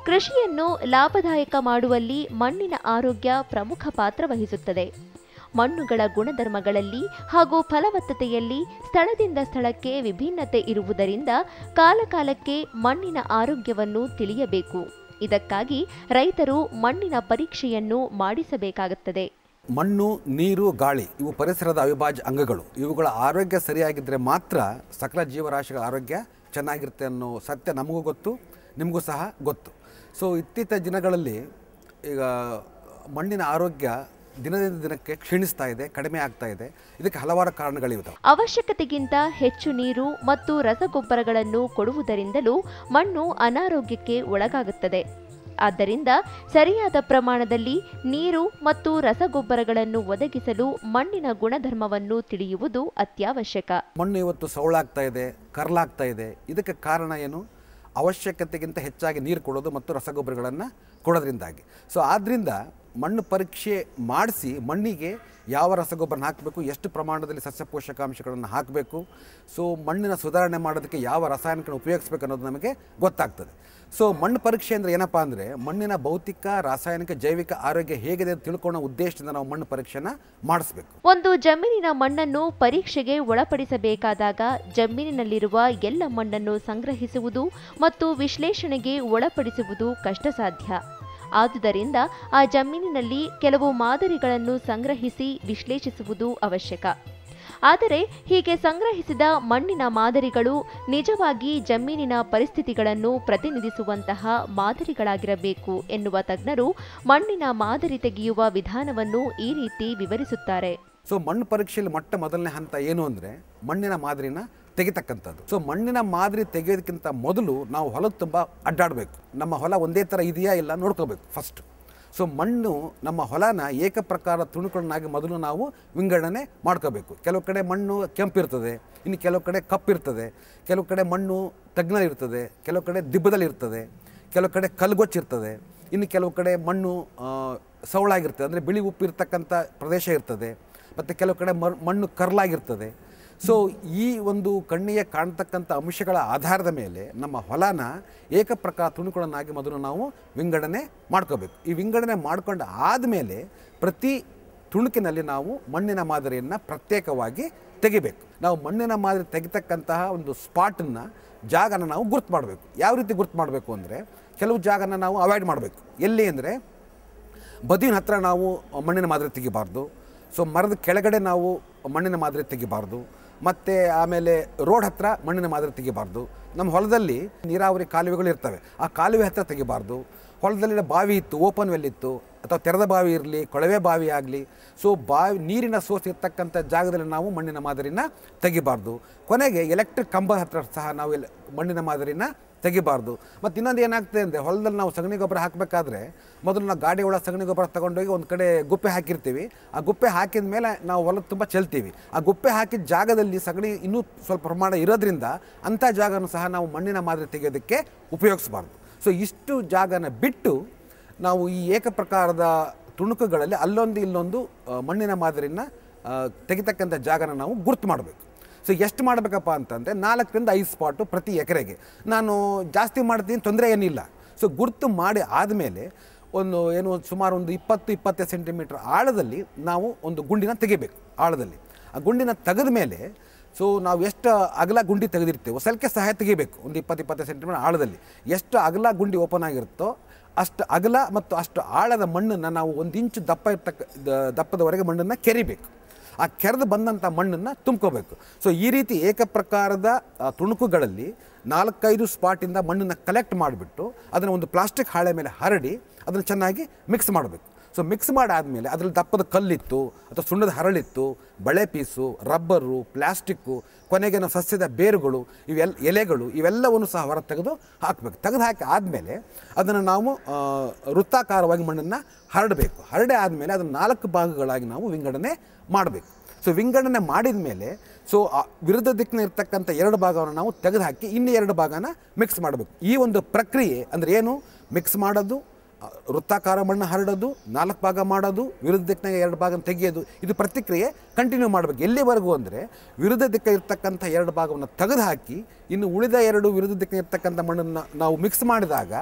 ಕೃಷಿಯನ್ನು ಲಾಭದಾಯಕ ಮಾಡುವಲ್ಲಿ ಮಣ್ಣಿನ ಆರೋಗ್ಯ ಪ್ರಮುಖ ಪಾತ್ರ ವಹಿಸುತ್ತದೆ ಮಣ್ಣುಗಳ ಗುಣಧರ್ಮಗಳಲ್ಲಿ ಹಾಗೂ ಫಲವತ್ತತೆಯಲ್ಲಿ ಸ್ಥಳದಿಂದ ಸ್ಥಳಕ್ಕೆ ವಿಭಿನ್ನತೆ ಇರುವುದರಿಂದ ಕಾಲಕಾಲಕ್ಕೆ ಮಣ್ಣಿನ ಆರೋಗ್ಯವನ್ನು ತಿಳಿಯಬೇಕು ಇದಕ್ಕಾಗಿ ರೈತರು ಮಣ್ಣಿನ ಪರೀಕ್ಷೆಯನ್ನು ಮಾಡಿಸಬೇಕಾಗುತ್ತದೆ ಮಣ್ಣು ನೀರು ಗಾಳಿ ಇವು ಪರಿಸರದ ಅವಿಭಾಜ್ಯ ಅಂಗಗಳು ಇವುಗಳ ಆರೋಗ್ಯ ಸರಿಯಾಗಿದ್ದರೆ ಮಾತ್ರ ಸಕಲ ಜೀವರಾಶಿಗಳ ಆರೋಗ್ಯ ಚೆನ್ನಾಗಿರುತ್ತೆ ಅನ್ನೋ ಸತ್ಯ ನಮಗೂ ಗೊತ್ತು ನಿಮಗೂ ಸಹ ಗೊತ್ತು ಸೊ ಇತ್ತೀಚಿನ ದಿನಗಳಲ್ಲಿ ಈಗ ಮಣ್ಣಿನ ಆರೋಗ್ಯ ದಿನದಿಂದ ದಿನಕ್ಕೆ ಕ್ಷೀಣಿಸ್ತಾ ಇದೆ ಕಡಿಮೆ ಆಗ್ತಾ ಇದೆ ಇದಕ್ಕೆ ಹಲವಾರು ಕಾರಣಗಳಿವೆ ಅವಶ್ಯಕತೆಗಿಂತ ಹೆಚ್ಚು ನೀರು ಮತ್ತು ರಸಗೊಬ್ಬರಗಳನ್ನು ಕೊಡುವುದರಿಂದಲೂ ಮಣ್ಣು ಅನಾರೋಗ್ಯಕ್ಕೆ ಒಳಗಾಗುತ್ತದೆ ಆದ್ದರಿಂದ ಸರಿಯಾದ ಪ್ರಮಾಣದಲ್ಲಿ ನೀರು ಮತ್ತು ರಸಗೊಬ್ಬರಗಳನ್ನು ಒದಗಿಸಲು ಮಣ್ಣಿನ ಗುಣಧರ್ಮವನ್ನು ತಿಳಿಯುವುದು ಅತ್ಯವಶ್ಯಕ ಮಣ್ಣು ಇವತ್ತು ಸೌಳಾಗ್ತಾ ಇದೆ ಕರ್ಲಾಗ್ತಾ ಇದೆ ಇದಕ್ಕೆ ಕಾರಣ ಏನು ಅವಶ್ಯಕತೆಗಿಂತ ಹೆಚ್ಚಾಗಿ ನೀರು ಕೊಡೋದು ಮತ್ತು ರಸಗೊಬ್ಬರಗಳನ್ನು ಕೊಡೋದ್ರಿಂದಾಗಿ ಸೊ ಆದ್ದರಿಂದ ಮಣ್ಣು ಪರೀಕ್ಷೆ ಮಾಡಿಸಿ ಮಣ್ಣಿಗೆ ಯಾವ ರಸಗೊಬ್ಬರನ ಹಾಕಬೇಕು ಎಷ್ಟು ಪ್ರಮಾಣದಲ್ಲಿ ಸಸ್ಯ ಪೋಷಕಾಂಶಗಳನ್ನು ಹಾಕಬೇಕು ಸೊ ಮಣ್ಣಿನ ಸುಧಾರಣೆ ಮಾಡೋದಕ್ಕೆ ಯಾವ ರಾಸಾಯನಿಕನ ಉಪಯೋಗಿಸ್ಬೇಕು ಅನ್ನೋದು ನಮಗೆ ಗೊತ್ತಾಗ್ತದೆ ಸೊ ಮಣ್ಣು ಪರೀಕ್ಷೆ ಅಂದರೆ ಏನಪ್ಪ ಅಂದರೆ ಮಣ್ಣಿನ ಭೌತಿಕ ರಾಸಾಯನಿಕ ಜೈವಿಕ ಆರೋಗ್ಯ ಹೇಗಿದೆ ಅಂತ ತಿಳ್ಕೊಳ್ಳೋ ಉದ್ದೇಶದಿಂದ ನಾವು ಮಣ್ಣು ಪರೀಕ್ಷೆನ ಮಾಡಿಸ್ಬೇಕು ಒಂದು ಜಮೀನಿನ ಮಣ್ಣನ್ನು ಪರೀಕ್ಷೆಗೆ ಒಳಪಡಿಸಬೇಕಾದಾಗ ಜಮೀನಿನಲ್ಲಿರುವ ಎಲ್ಲ ಮಣ್ಣನ್ನು ಸಂಗ್ರಹಿಸುವುದು ಮತ್ತು ವಿಶ್ಲೇಷಣೆಗೆ ಒಳಪಡಿಸುವುದು ಕಷ್ಟಸಾಧ್ಯ ಆದುದರಿಂದ ಆ ಜಮೀನಿನಲ್ಲಿ ಕೆಲವು ಮಾದರಿಗಳನ್ನು ಸಂಗ್ರಹಿಸಿ ವಿಶ್ಲೇಷಿಸುವುದು ಅವಶ್ಯಕ ಆದರೆ ಹೀಗೆ ಸಂಗ್ರಹಿಸಿದ ಮಣ್ಣಿನ ಮಾದರಿಗಳು ನಿಜವಾಗಿ ಜಮೀನಿನ ಪರಿಸ್ಥಿತಿಗಳನ್ನು ಪ್ರತಿನಿಧಿಸುವಂತಹ ಮಾದರಿಗಳಾಗಿರಬೇಕು ಎನ್ನುವ ತಜ್ಞರು ಮಣ್ಣಿನ ಮಾದರಿ ತೆಗೆಯುವ ವಿಧಾನವನ್ನು ಈ ರೀತಿ ವಿವರಿಸುತ್ತಾರೆ ಸೊ ಮಣ್ಣು ಪರೀಕ್ಷೆಯಲ್ಲಿ ಮೊಟ್ಟ ಮೊದಲನೇ ಹಂತ ಏನು ಅಂದರೆ ಮಣ್ಣಿನ ಮಾದರಿನ ತೆಗಿತಕ್ಕಂಥದ್ದು ಸೊ ಮಣ್ಣಿನ ಮಾದರಿ ತೆಗೆಯೋದಕ್ಕಿಂತ ಮೊದಲು ನಾವು ಹೊಲದ ತುಂಬ ಅಡ್ಡಾಡಬೇಕು ನಮ್ಮ ಹೊಲ ಒಂದೇ ಥರ ಇದೆಯಾ ಇಲ್ಲ ನೋಡ್ಕೋಬೇಕು ಫಸ್ಟ್ ಸೊ ಮಣ್ಣು ನಮ್ಮ ಹೊಲನ ಏಕಪ್ರಕಾರ ತುಣುಕುಗಳನ್ನಾಗಿ ಮೊದಲು ನಾವು ವಿಂಗಡಣೆ ಮಾಡ್ಕೋಬೇಕು ಕೆಲವು ಕಡೆ ಮಣ್ಣು ಕೆಂಪಿರ್ತದೆ ಇನ್ನು ಕೆಲವು ಕಡೆ ಕಪ್ಪಿರ್ತದೆ ಕೆಲವು ಕಡೆ ಮಣ್ಣು ತಗ್ನಲ್ಲಿರ್ತದೆ ಕೆಲವು ಕಡೆ ದಿಬ್ಬದಲ್ಲಿರ್ತದೆ ಕೆಲವು ಕಡೆ ಕಲ್ಗೊಚ್ಚಿರ್ತದೆ ಇನ್ನು ಕೆಲವು ಕಡೆ ಮಣ್ಣು ಆ, ಸವಳಾಗಿರ್ತದೆ ಅಂದರೆ ಬಿಳಿ ಉಪ್ಪಿರ್ತಕ್ಕಂಥ ಪ್ರದೇಶ ಇರ್ತದೆ ಮತ್ತು ಕೆಲವು ಕಡೆ ಮರ್- ಮಣ್ಣು ಕರ್ಲಾಗಿರ್ತದೆ ಸೊ ಈ ಒಂದು ಕಣ್ಣಿಗೆ ಕಾಣ್ತಕ್ಕಂಥ ಅಂಶಗಳ ಆಧಾರದ ಮೇಲೆ ನಮ್ಮ ಹೊಲನ ಏಕಪ್ರಕಾರ ತುಣುಕುಗಳನ್ನಾಗಿ ಮೊದಲು ನಾವು ವಿಂಗಡಣೆ ಮಾಡ್ಕೋಬೇಕು ಈ ವಿಂಗಡಣೆ ಮಾಡ್ಕೊಂಡು ಆದಮೇಲೆ ಪ್ರತಿ ತುಣುಕಿನಲ್ಲಿ ನಾವು ಮಣ್ಣಿನ ಮಾದರಿಯನ್ನು ಪ್ರತ್ಯೇಕವಾಗಿ ತೆಗಿಬೇಕು ನಾವು ಮಣ್ಣಿನ ಮಾದರಿ ತೆಗಿತಕ್ಕಂತಹ ಒಂದು ಸ್ಪಾಟನ್ನು ಜಾಗನ ನಾವು ಗುರ್ತು ಮಾಡಬೇಕು ಯಾವ ರೀತಿ ಗುರ್ತು ಮಾಡಬೇಕು ಅಂದರೆ ಕೆಲವು ಜಾಗನ ನಾವು ಅವಾಯ್ಡ್ ಮಾಡಬೇಕು ಎಲ್ಲಿ ಅಂದರೆ ಬದಿನ ಹತ್ರ ನಾವು ಮಣ್ಣಿನ ಮಾದರಿ ತೆಗಿಬಾರ್ದು ಸೊ ಮರದ ಕೆಳಗಡೆ ನಾವು ಮಣ್ಣಿನ ಮಾದರಿ ತೆಗಿಬಾರ್ದು ಮತ್ತು ಆಮೇಲೆ ರೋಡ್ ಹತ್ರ ಮಣ್ಣಿನ ಮಾದರಿ ತೆಗಿಬಾರ್ದು ನಮ್ಮ ಹೊಲದಲ್ಲಿ ನೀರಾವರಿ ಕಾಲುವೆಗಳು ಇರ್ತವೆ ಆ ಕಾಲುವೆ ಹತ್ರ ತೆಗಿಬಾರ್ದು ಹೊಲದಲ್ಲಿ ಬಾವಿ ಇತ್ತು ಓಪನ್ ವೆಲ್ ಇತ್ತು ಅಥವಾ ತೆರೆದ ಬಾವಿ ಇರಲಿ ಕೊಳವೆ ಬಾವಿ ಆಗಲಿ ಸೊ ಬಾವಿ ನೀರಿನ ಸೋರ್ಸ್ ಇರ್ತಕ್ಕಂಥ ಜಾಗದಲ್ಲಿ ನಾವು ಮಣ್ಣಿನ ಮಾದರಿನ ತೆಗಿಬಾರ್ದು ಕೊನೆಗೆ ಎಲೆಕ್ಟ್ರಿಕ್ ಕಂಬ ಹತ್ರ ಸಹ ನಾವು ಎಲ್- ಮಣ್ಣಿನ ಮಾದರಿನ ತೆಗಿಬಾರ್ದು ಮತ್ತು ಇನ್ನೊಂದು ಏನಾಗ್ತದೆ ಅಂದರೆ ಹೊಲದಲ್ಲಿ ನಾವು ಸಗಣಿ ಗೊಬ್ಬರ ಹಾಕಬೇಕಾದ್ರೆ ಮೊದಲು ನಾವು ಗಾಡಿ ಒಳಗೆ ಸಗಣಿ ಗೊಬ್ಬರ ತಗೊಂಡೋಗಿ ಒಂದು ಕಡೆ ಗುಪ್ಪೆ ಹಾಕಿರ್ತೀವಿ ಆ ಗುಪ್ಪೆ ಹಾಕಿದ ಮೇಲೆ ನಾವು ಹೊಲದ ತುಂಬ ಚೆಲ್ತೀವಿ ಆ ಗುಪ್ಪೆ ಹಾಕಿದ ಜಾಗದಲ್ಲಿ ಸಗಣಿ ಇನ್ನೂ ಸ್ವಲ್ಪ ಪ್ರಮಾಣ ಇರೋದ್ರಿಂದ ಅಂಥ ಜಾಗನೂ ಸಹ ನಾವು ಮಣ್ಣಿನ ಮಾದರಿ ತೆಗೆಯೋದಕ್ಕೆ ಉಪಯೋಗಿಸಬಾರ್ದು ಸೊ ಇಷ್ಟು ಜಾಗನ ಬಿಟ್ಟು ನಾವು ಈ ಏಕಪ್ರಕಾರದ ತುಣುಕುಗಳಲ್ಲಿ ಅಲ್ಲೊಂದು ಇಲ್ಲೊಂದು ಆ, ಮಣ್ಣಿನ ಮಾದರಿನ ಆ, ತೆಗಿತಕ್ಕಂಥ ಜಾಗನ ನಾವು ಗುರ್ತು ಮಾಡಬೇಕು ಸೊ ಎಷ್ಟು ಮಾಡಬೇಕಪ್ಪ ಅಂತಂದರೆ ನಾಲ್ಕರಿಂದ ಐದು ಸ್ಪಾಟು ಪ್ರತಿ ಎಕರೆಗೆ ನಾನು ಜಾಸ್ತಿ ಮಾಡ್ತೀನಿ ತೊಂದರೆ ಏನಿಲ್ಲ ಸೊ ಗುರ್ತು ಮಾಡಿ ಆದಮೇಲೆ ಒಂದು ಏನು ಸುಮಾರು ಒಂದು ಇಪ್ಪತ್ತು ಇಪ್ಪತ್ತೈದು ಸೆಂಟಿಮೀಟ್ರ್ ಆಳದಲ್ಲಿ ನಾವು ಒಂದು ಗುಂಡಿನ ತೆಗಿಬೇಕು ಆಳದಲ್ಲಿ ಆ ಗುಂಡಿನ ತೆಗೆದ ಮೇಲೆ ಸೊ ನಾವು ಎಷ್ಟು ಅಗಲ ಗುಂಡಿ ತೆಗೆದಿರ್ತೀವೋ ಸಲ್ಕೆ ಸಹಾಯ ತೆಗಿಬೇಕು ಒಂದು ಇಪ್ಪತ್ತು ಇಪ್ಪತ್ತೈದು ಸೆಂಟಿಮೀಟರ್ ಆಳದಲ್ಲಿ ಎಷ್ಟು ಅಗಲ ಗುಂಡಿ ಓಪನ್ ಆಗಿರುತ್ತೋ ಅಷ್ಟು ಅಗಲ ಮತ್ತು ಅಷ್ಟು ಆಳದ ಮಣ್ಣನ್ನು ನಾವು ಒಂದು ಇಂಚು ದಪ್ಪ ಇರ್ತಕ್ಕ ದ- ದಪ್ಪದವರೆಗೆ ಮಣ್ಣನ್ನು ಕೆರಿಬೇಕು ಆ ಕೆರೆದು ಬಂದಂಥ ಮಣ್ಣನ್ನು ತುಂಬ್ಕೋಬೇಕು ಸೊ ಈ ರೀತಿ ಏಕಪ್ರಕಾರದ ಆ, ತುಣುಕುಗಳಲ್ಲಿ ನಾಲ್ಕೈದು ಸ್ಪಾಟಿಂದ ಮಣ್ಣನ್ನು ಕಲೆಕ್ಟ್ ಮಾಡಿಬಿಟ್ಟು ಅದನ್ನು ಒಂದು ಪ್ಲಾಸ್ಟಿಕ್ ಹಾಳೆ ಮೇಲೆ ಹರಡಿ ಅದನ್ನು ಚೆನ್ನಾಗಿ ಮಿಕ್ಸ್ ಮಾಡಬೇಕು ಸೊ ಮಿಕ್ಸ್ ಮಾಡಾದಮೇಲೆ ಅದರಲ್ಲಿ ದಪ್ಪದ ಕಲ್ಲಿತ್ತು ಅಥವಾ ಸುಣ್ಣದ ಹರಳಿತ್ತು ಬಳೆ ಪೀಸು ರಬ್ಬರು ಪ್ಲಾಸ್ಟಿಕ್ಕು ಕೊನೆಗೆ ನಾವು ಸಸ್ಯದ ಬೇರುಗಳು ಇವೆಲ್ಲ ಎಲೆಗಳು ಇವೆಲ್ಲವನ್ನು ಸಹ ಹೊರ ತೆಗೆದು ಹಾಕಬೇಕು ತೆಗೆದು ಹಾಕಿ ಆದಮೇಲೆ ಅದನ್ನು ನಾವು ಆ, ವೃತ್ತಾಕಾರವಾಗಿ ಮಣ್ಣನ್ನು ಹರಡಬೇಕು ಹರಡೆ ಆದಮೇಲೆ ಅದನ್ನು ನಾಲ್ಕು ಭಾಗಗಳಾಗಿ ನಾವು ವಿಂಗಡಣೆ ಮಾಡಬೇಕು ಸೊ ವಿಂಗಡಣೆ ಮಾಡಿದ ಮೇಲೆ ಸೊ ಆ ವಿರುದ್ಧ ದಿಕ್ಕಿನ ಇರ್ತಕ್ಕಂಥ ಎರಡು ಭಾಗವನ್ನು ನಾವು ತೆಗೆದುಹಾಕಿ ಇನ್ನು ಎರಡು ಭಾಗನ ಮಿಕ್ಸ್ ಮಾಡಬೇಕು ಈ ಒಂದು ಪ್ರಕ್ರಿಯೆ ಅಂದರೆ ಏನು ಮಿಕ್ಸ್ ಮಾಡೋದು ಆ, ವೃತ್ತಾಕಾರ ಮಣ್ಣು ಹರಡೋದು ನಾಲ್ಕು ಭಾಗ ಮಾಡೋದು ವಿರುದ್ಧ ದಿಕ್ಕಿನಾಗ ಎರಡು ಭಾಗ ತೆಗೆಯೋದು ಇದು ಪ್ರತಿಕ್ರಿಯೆ ಕಂಟಿನ್ಯೂ ಮಾಡಬೇಕು ಎಲ್ಲಿವರೆಗೂ ಅಂದರೆ ವಿರುದ್ಧ ದಿಕ್ಕ ಇರ್ತಕ್ಕಂಥ ಎರಡು ಭಾಗವನ್ನು ತೆಗೆದು ಹಾಕಿ ಇನ್ನು ಉಳಿದ ಎರಡು ವಿರುದ್ಧ ದಿಕ್ಕಿನ ಇರ್ತಕ್ಕಂಥ ಮಣ್ಣನ್ನು ನಾವು ಮಿಕ್ಸ್ ಮಾಡಿದಾಗ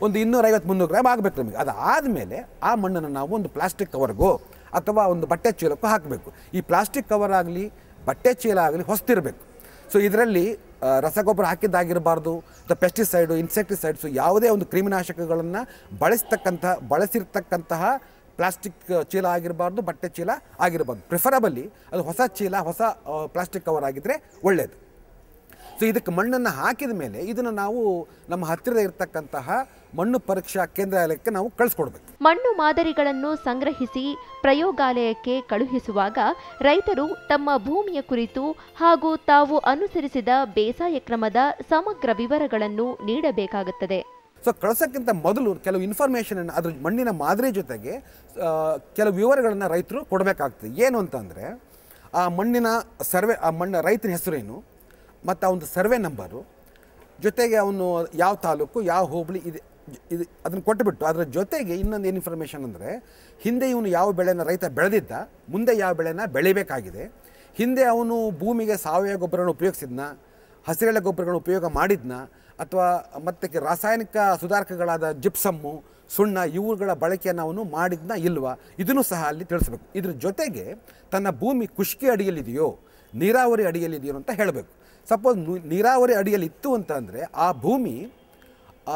ಒಂದು ಇನ್ನೂರೈವತ್ತು ಮುನ್ನೂರು ಗ್ರಾಮ್ ಆಗಬೇಕು ನಮಗೆ ಅದಾದಮೇಲೆ ಆ ಮಣ್ಣನ್ನು ನಾವು ಒಂದು ಪ್ಲಾಸ್ಟಿಕ್ ಕವರ್ಗೋ ಅಥವಾ ಒಂದು ಬಟ್ಟೆ ಚೀಲಕ್ಕೂ ಹಾಕಬೇಕು ಈ ಪ್ಲಾಸ್ಟಿಕ್ ಕವರ್ ಆಗಲಿ ಬಟ್ಟೆ ಚೀಲ ಆಗಲಿ ಹೊಸ್ತಿರಬೇಕು ಸೊ ಇದರಲ್ಲಿ ಆ, ರಸಗೊಬ್ಬರ ಹಾಕಿದ್ದಾಗಿರಬಾರ್ದು ಅಥವಾ ಪೆಸ್ಟಿಸೈಡು ಇನ್ಸೆಕ್ಟಿಸೈಡ್ಸು ಯಾವುದೇ ಒಂದು ಕ್ರಿಮಿನಾಶಕಗಳನ್ನು ಬಳಸ್ತಕ್ಕಂತಹ ಬಳಸಿರ್ತಕ್ಕಂತಹ ಪ್ಲಾಸ್ಟಿಕ್ ಚೀಲ ಆಗಿರಬಾರ್ದು ಬಟ್ಟೆ ಚೀಲ ಆಗಿರಬಾರ್ದು ಪ್ರಿಫರಬಲಿ ಅದು ಹೊಸ ಚೀಲ ಹೊಸ ಪ್ಲಾಸ್ಟಿಕ್ ಕವರ್ ಆಗಿದ್ದರೆ ಒಳ್ಳೆಯದು ಸೊ ಇದಕ್ಕೆ ಮಣ್ಣನ್ನು ಹಾಕಿದ ಮೇಲೆ ಇದನ್ನು ನಾವು ನಮ್ಮ ಹತ್ತಿರದ ಇರತಕ್ಕಂತಹ ಮಣ್ಣು ಪರೀಕ್ಷಾ ಕೇಂದ್ರಾಲಯಕ್ಕೆ ನಾವು ಕಳಿಸ್ಕೊಡ್ಬೇಕು ಮಣ್ಣು ಮಾದರಿಗಳನ್ನು ಸಂಗ್ರಹಿಸಿ ಪ್ರಯೋಗಾಲಯಕ್ಕೆ ಕಳುಹಿಸುವಾಗ ರೈತರು ತಮ್ಮ ಭೂಮಿಯ ಕುರಿತು ಹಾಗೂ ತಾವು ಅನುಸರಿಸಿದ ಬೇಸಾಯ ಕ್ರಮದ ಸಮಗ್ರ ವಿವರಗಳನ್ನು ನೀಡಬೇಕಾಗುತ್ತದೆ ಸೊ ಕಳ್ಸೋಕ್ಕಿಂತ ಮೊದಲು ಕೆಲವು ಇನ್ಫಾರ್ಮೇಷನನ್ನು ಅದ್ರ ಮಣ್ಣಿನ ಮಾದರಿ ಜೊತೆಗೆ ಆ, ಕೆಲವು ವಿವರಗಳನ್ನು ರೈತರು ಕೊಡಬೇಕಾಗ್ತದೆ ಏನು ಅಂತಂದರೆ ಆ ಮಣ್ಣಿನ ಸರ್ವೆ ಆ ಮಣ್ಣ ರೈತನ ಹೆಸರೇನು ಮತ್ತು ಅವನ ಸರ್ವೆ ನಂಬರು ಜೊತೆಗೆ ಅವನು ಯಾವ ತಾಲೂಕು ಯಾವ ಹೋಬಳಿ ಇದೆ ಇದು ಅದನ್ನು ಕೊಟ್ಟುಬಿಟ್ಟು ಅದರ ಜೊತೆಗೆ ಇನ್ನೊಂದು ಏನು ಇನ್ಫಾರ್ಮೇಷನ್ ಅಂದರೆ ಹಿಂದೆ ಇವನು ಯಾವ ಬೆಳೆನ ರೈತ ಬೆಳೆದಿದ್ದ ಮುಂದೆ ಯಾವ ಬೆಳೆನ ಬೆಳಿಬೇಕಾಗಿದೆ ಹಿಂದೆ ಅವನು ಭೂಮಿಗೆ ಸಾವಯವ ಗೊಬ್ಬರಗಳನ್ನು ಉಪಯೋಗಿಸಿದ್ನ ಹಸಿರೆಳೆ ಗೊಬ್ಬರಗಳನ್ನು ಉಪಯೋಗ ಮಾಡಿದ್ನ ಅಥವಾ ಮತ್ತೆ ರಾಸಾಯನಿಕ ಸುಧಾರಕಗಳಾದ ಜಿಪ್ಸಮ್ಮು ಸುಣ್ಣ ಇವುಗಳ ಬಳಕೆಯನ್ನು ಅವನು ಮಾಡಿದ್ನ ಇಲ್ವಾ ಇದನ್ನು ಸಹ ಅಲ್ಲಿ ತಿಳಿಸ್ಬೇಕು ಇದ್ರ ಜೊತೆಗೆ ತನ್ನ ಭೂಮಿ ಕುಷ್ಕಿ ಅಡಿಯಲ್ಲಿದೆಯೋ ನೀರಾವರಿ ಅಡಿಯಲ್ಲಿದೆಯೋ ಅಂತ ಹೇಳಬೇಕು ಸಪೋಸ್ ನೀರಾವರಿ ಅಡಿಯಲ್ಲಿ ಇತ್ತು ಅಂತ ಅಂದರೆ ಆ ಭೂಮಿ ಆ,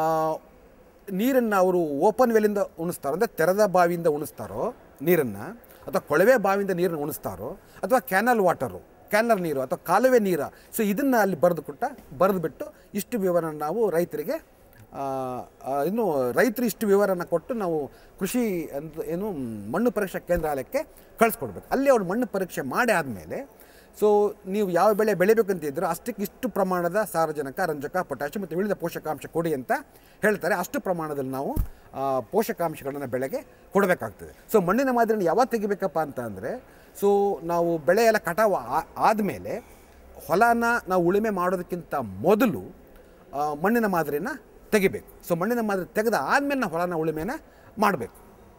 ನೀರನ್ನು ಅವರು ಓಪನ್ ವೆಲ್ಲಿಂದ ಉಣಿಸ್ತಾರೋ ಅಂದರೆ ತೆರೆದ ಬಾವಿಯಿಂದ ಉಣಿಸ್ತಾರೋ ನೀರನ್ನು ಅಥವಾ ಕೊಳವೆ ಬಾವಿಯಿಂದ ನೀರನ್ನು ಉಣಿಸ್ತಾರೋ ಅಥವಾ ಕ್ಯಾನಲ್ ವಾಟರು ಕ್ಯಾನಲ್ ನೀರು ಅಥವಾ ಕಾಲುವೆ ನೀರು ಸೊ ಇದನ್ನು ಅಲ್ಲಿ ಬರೆದು ಕೊಟ್ಟ ಬರೆದುಬಿಟ್ಟು ಇಷ್ಟು ವಿವರ ನಾವು ರೈತರಿಗೆ ಆ, ಆ, ಇನ್ನು ರೈತರು ಇಷ್ಟು ವಿವರನ ಕೊಟ್ಟು ನಾವು ಕೃಷಿ ಅಂತ ಏನು ಮಣ್ಣು ಪರೀಕ್ಷಾ ಕೇಂದ್ರಾಲಯಕ್ಕೆ ಕಳಿಸ್ಕೊಡ್ಬೇಕು ಅಲ್ಲಿ ಅವ್ರು ಮಣ್ಣು ಪರೀಕ್ಷೆ ಮಾಡಿ ಆದಮೇಲೆ ಸೊ ನೀವು ಯಾವ ಬೆಳೆ ಬೆಳಿಬೇಕಂತ ಇದ್ದರೂ ಅಷ್ಟಕ್ಕೆ ಇಷ್ಟು ಪ್ರಮಾಣದ ಸಾರಜನಕ ರಂಜಕ ಪೊಟ್ಯಾಷಿಯಂ ಮತ್ತು ಉಳಿದ ಪೋಷಕಾಂಶ ಕೊಡಿ ಅಂತ ಹೇಳ್ತಾರೆ ಅಷ್ಟು ಪ್ರಮಾಣದಲ್ಲಿ ನಾವು ಆ, ಪೋಷಕಾಂಶಗಳನ್ನು ಬೆಳೆಗೆ ಕೊಡಬೇಕಾಗ್ತದೆ ಸೊ ಮಣ್ಣಿನ ಮಾದರಿಯನ್ನು ಯಾವಾಗ ತೆಗಿಬೇಕಪ್ಪ ಅಂತ ಅಂದರೆ ಸೊ ನಾವು ಬೆಳೆ ಎಲ್ಲ ಕಟಾವು ಆ- ಆದಮೇಲೆ ಹೊಲನ ನಾವು ಉಳುಮೆ ಮಾಡೋದಕ್ಕಿಂತ ಮೊದಲು ಆ, ಮಣ್ಣಿನ ಮಾದರಿನ ತೆಗಿಬೇಕು ಸೊ ಮಣ್ಣಿನ ಮಾದರಿ ತೆಗೆದ ಆದಮೇಲೆ ನಾವು ಹೊಲನ ಉಳುಮೆನ ಮಾಡಬೇಕು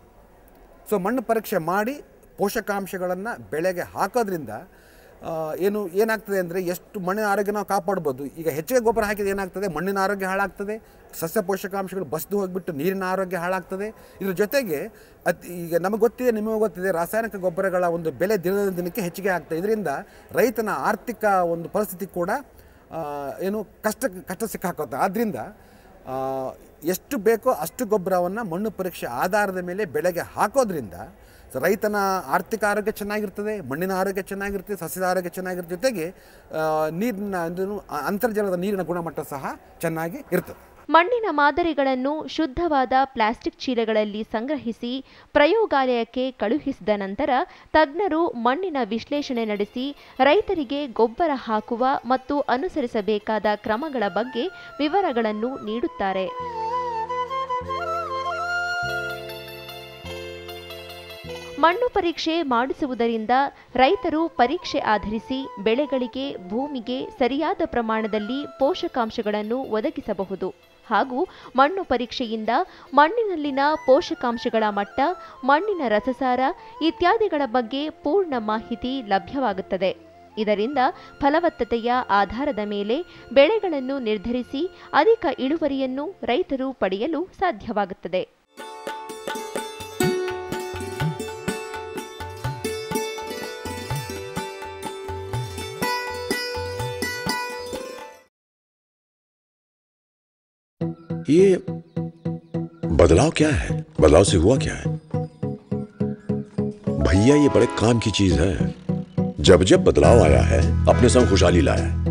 ಸೊ ಮಣ್ಣು ಪರೀಕ್ಷೆ ಮಾಡಿ ಪೋಷಕಾಂಶಗಳನ್ನು ಬೆಳೆಗೆ ಹಾಕೋದ್ರಿಂದ ಆ, ಏನು ಏನಾಗ್ತದೆ ಅಂದರೆ ಎಷ್ಟು ಮಣ್ಣಿನ ಆರೋಗ್ಯ ನಾವು ಕಾಪಾಡ್ಬೋದು ಈಗ ಹೆಚ್ಚಿಗೆ ಗೊಬ್ಬರ ಹಾಕಿದ್ರೆ ಏನಾಗ್ತದೆ ಮಣ್ಣಿನ ಆರೋಗ್ಯ ಹಾಳಾಗ್ತದೆ ಸಸ್ಯ ಪೋಷಕಾಂಶಗಳು ಬಸ್ದು ಹೋಗಿಬಿಟ್ಟು ನೀರಿನ ಆರೋಗ್ಯ ಹಾಳಾಗ್ತದೆ ಇದ್ರ ಜೊತೆಗೆ ಅತ್ ಈಗ ನಮಗೆ ಗೊತ್ತಿದೆ ನಿಮಗೆ ಗೊತ್ತಿದೆ ರಾಸಾಯನಿಕ ಗೊಬ್ಬರಗಳ ಒಂದು ಬೆಲೆ ದಿನದ ದಿನಕ್ಕೆ ಹೆಚ್ಚಿಗೆ ಆಗ್ತದೆ ಇದರಿಂದ ರೈತನ ಆರ್ಥಿಕ ಒಂದು ಪರಿಸ್ಥಿತಿ ಕೂಡ ಆ, ಏನು ಕಷ್ಟ ಕಷ್ಟ ಸಿಕ್ಕಾಕೋತ್ತೆ ಆದ್ದರಿಂದ ಆ, ಎಷ್ಟು ಬೇಕೋ ಅಷ್ಟು ಗೊಬ್ಬರವನ್ನು ಮಣ್ಣು ಪರೀಕ್ಷೆ ಆಧಾರದ ಮೇಲೆ ಬೆಳೆಗೆ ಹಾಕೋದ್ರಿಂದ ಸೊ ರೈತನ ಆರ್ಥಿಕ ಆರೋಗ್ಯ ಚೆನ್ನಾಗಿರ್ತದೆ ಮಣ್ಣಿನ ಆರೋಗ್ಯ ಚೆನ್ನಾಗಿರ್ತದೆ ಸಸ್ಯದ ಆರೋಗ್ಯ ಚೆನ್ನಾಗಿರ್ತದೆ ಜೊತೆಗೆ ಆ, ನೀರಿನ ಏನು ಆ, ಅಂತರ್ಜಲದ ನೀರಿನ ಗುಣಮಟ್ಟ ಸಹ ಚೆನ್ನಾಗಿ ಇರ್ತದೆ ಮಣ್ಣಿನ ಮಾದರಿಗಳನ್ನು ಶುದ್ಧವಾದ ಪ್ಲಾಸ್ಟಿಕ್ ಚೀಲಗಳಲ್ಲಿ ಸಂಗ್ರಹಿಸಿ ಪ್ರಯೋಗಾಲಯಕ್ಕೆ ಕಳುಹಿಸಿದ ನಂತರ ತಜ್ಞರು ಮಣ್ಣಿನ ವಿಶ್ಲೇಷಣೆ ನಡೆಸಿ ರೈತರಿಗೆ ಗೊಬ್ಬರ ಹಾಕುವ ಮತ್ತು ಅನುಸರಿಸಬೇಕಾದ ಕ್ರಮಗಳ ಬಗ್ಗೆ ವಿವರಗಳನ್ನು ನೀಡುತ್ತಾರೆ ಮಣ್ಣು ಪರೀಕ್ಷೆ ಮಾಡಿಸುವುದರಿಂದ ರೈತರು ಪರೀಕ್ಷೆ ಆಧರಿಸಿ ಬೆಳೆಗಳಿಗೆ ಭೂಮಿಗೆ ಸರಿಯಾದ ಪ್ರಮಾಣದಲ್ಲಿ ಪೋಷಕಾಂಶಗಳನ್ನು ಒದಗಿಸಬಹುದು ಹಾಗೂ ಮಣ್ಣು ಪರೀಕ್ಷೆಯಿಂದ ಮಣ್ಣಿನಲ್ಲಿನ ಪೋಷಕಾಂಶಗಳ ಮಟ್ಟ ಮಣ್ಣಿನ ರಸಸಾರ ಇತ್ಯಾದಿಗಳ ಬಗ್ಗೆ ಪೂರ್ಣ ಮಾಹಿತಿ ಲಭ್ಯವಾಗುತ್ತದೆ ಇದರಿಂದ ಫಲವತ್ತತೆಯ ಆಧಾರದ ಮೇಲೆ ಬೆಳೆಗಳನ್ನು ನಿರ್ಧರಿಸಿ ಅಧಿಕ ಇಳುವರಿಯನ್ನು ರೈತರು ಪಡೆಯಲು ಸಾಧ್ಯವಾಗುತ್ತದೆ ये बदलाव क्या है बदलाव से हुआ क्या है भैया ये बड़े काम की चीज है जब जब बदलाव आया है अपने संग खुशहाली लाया है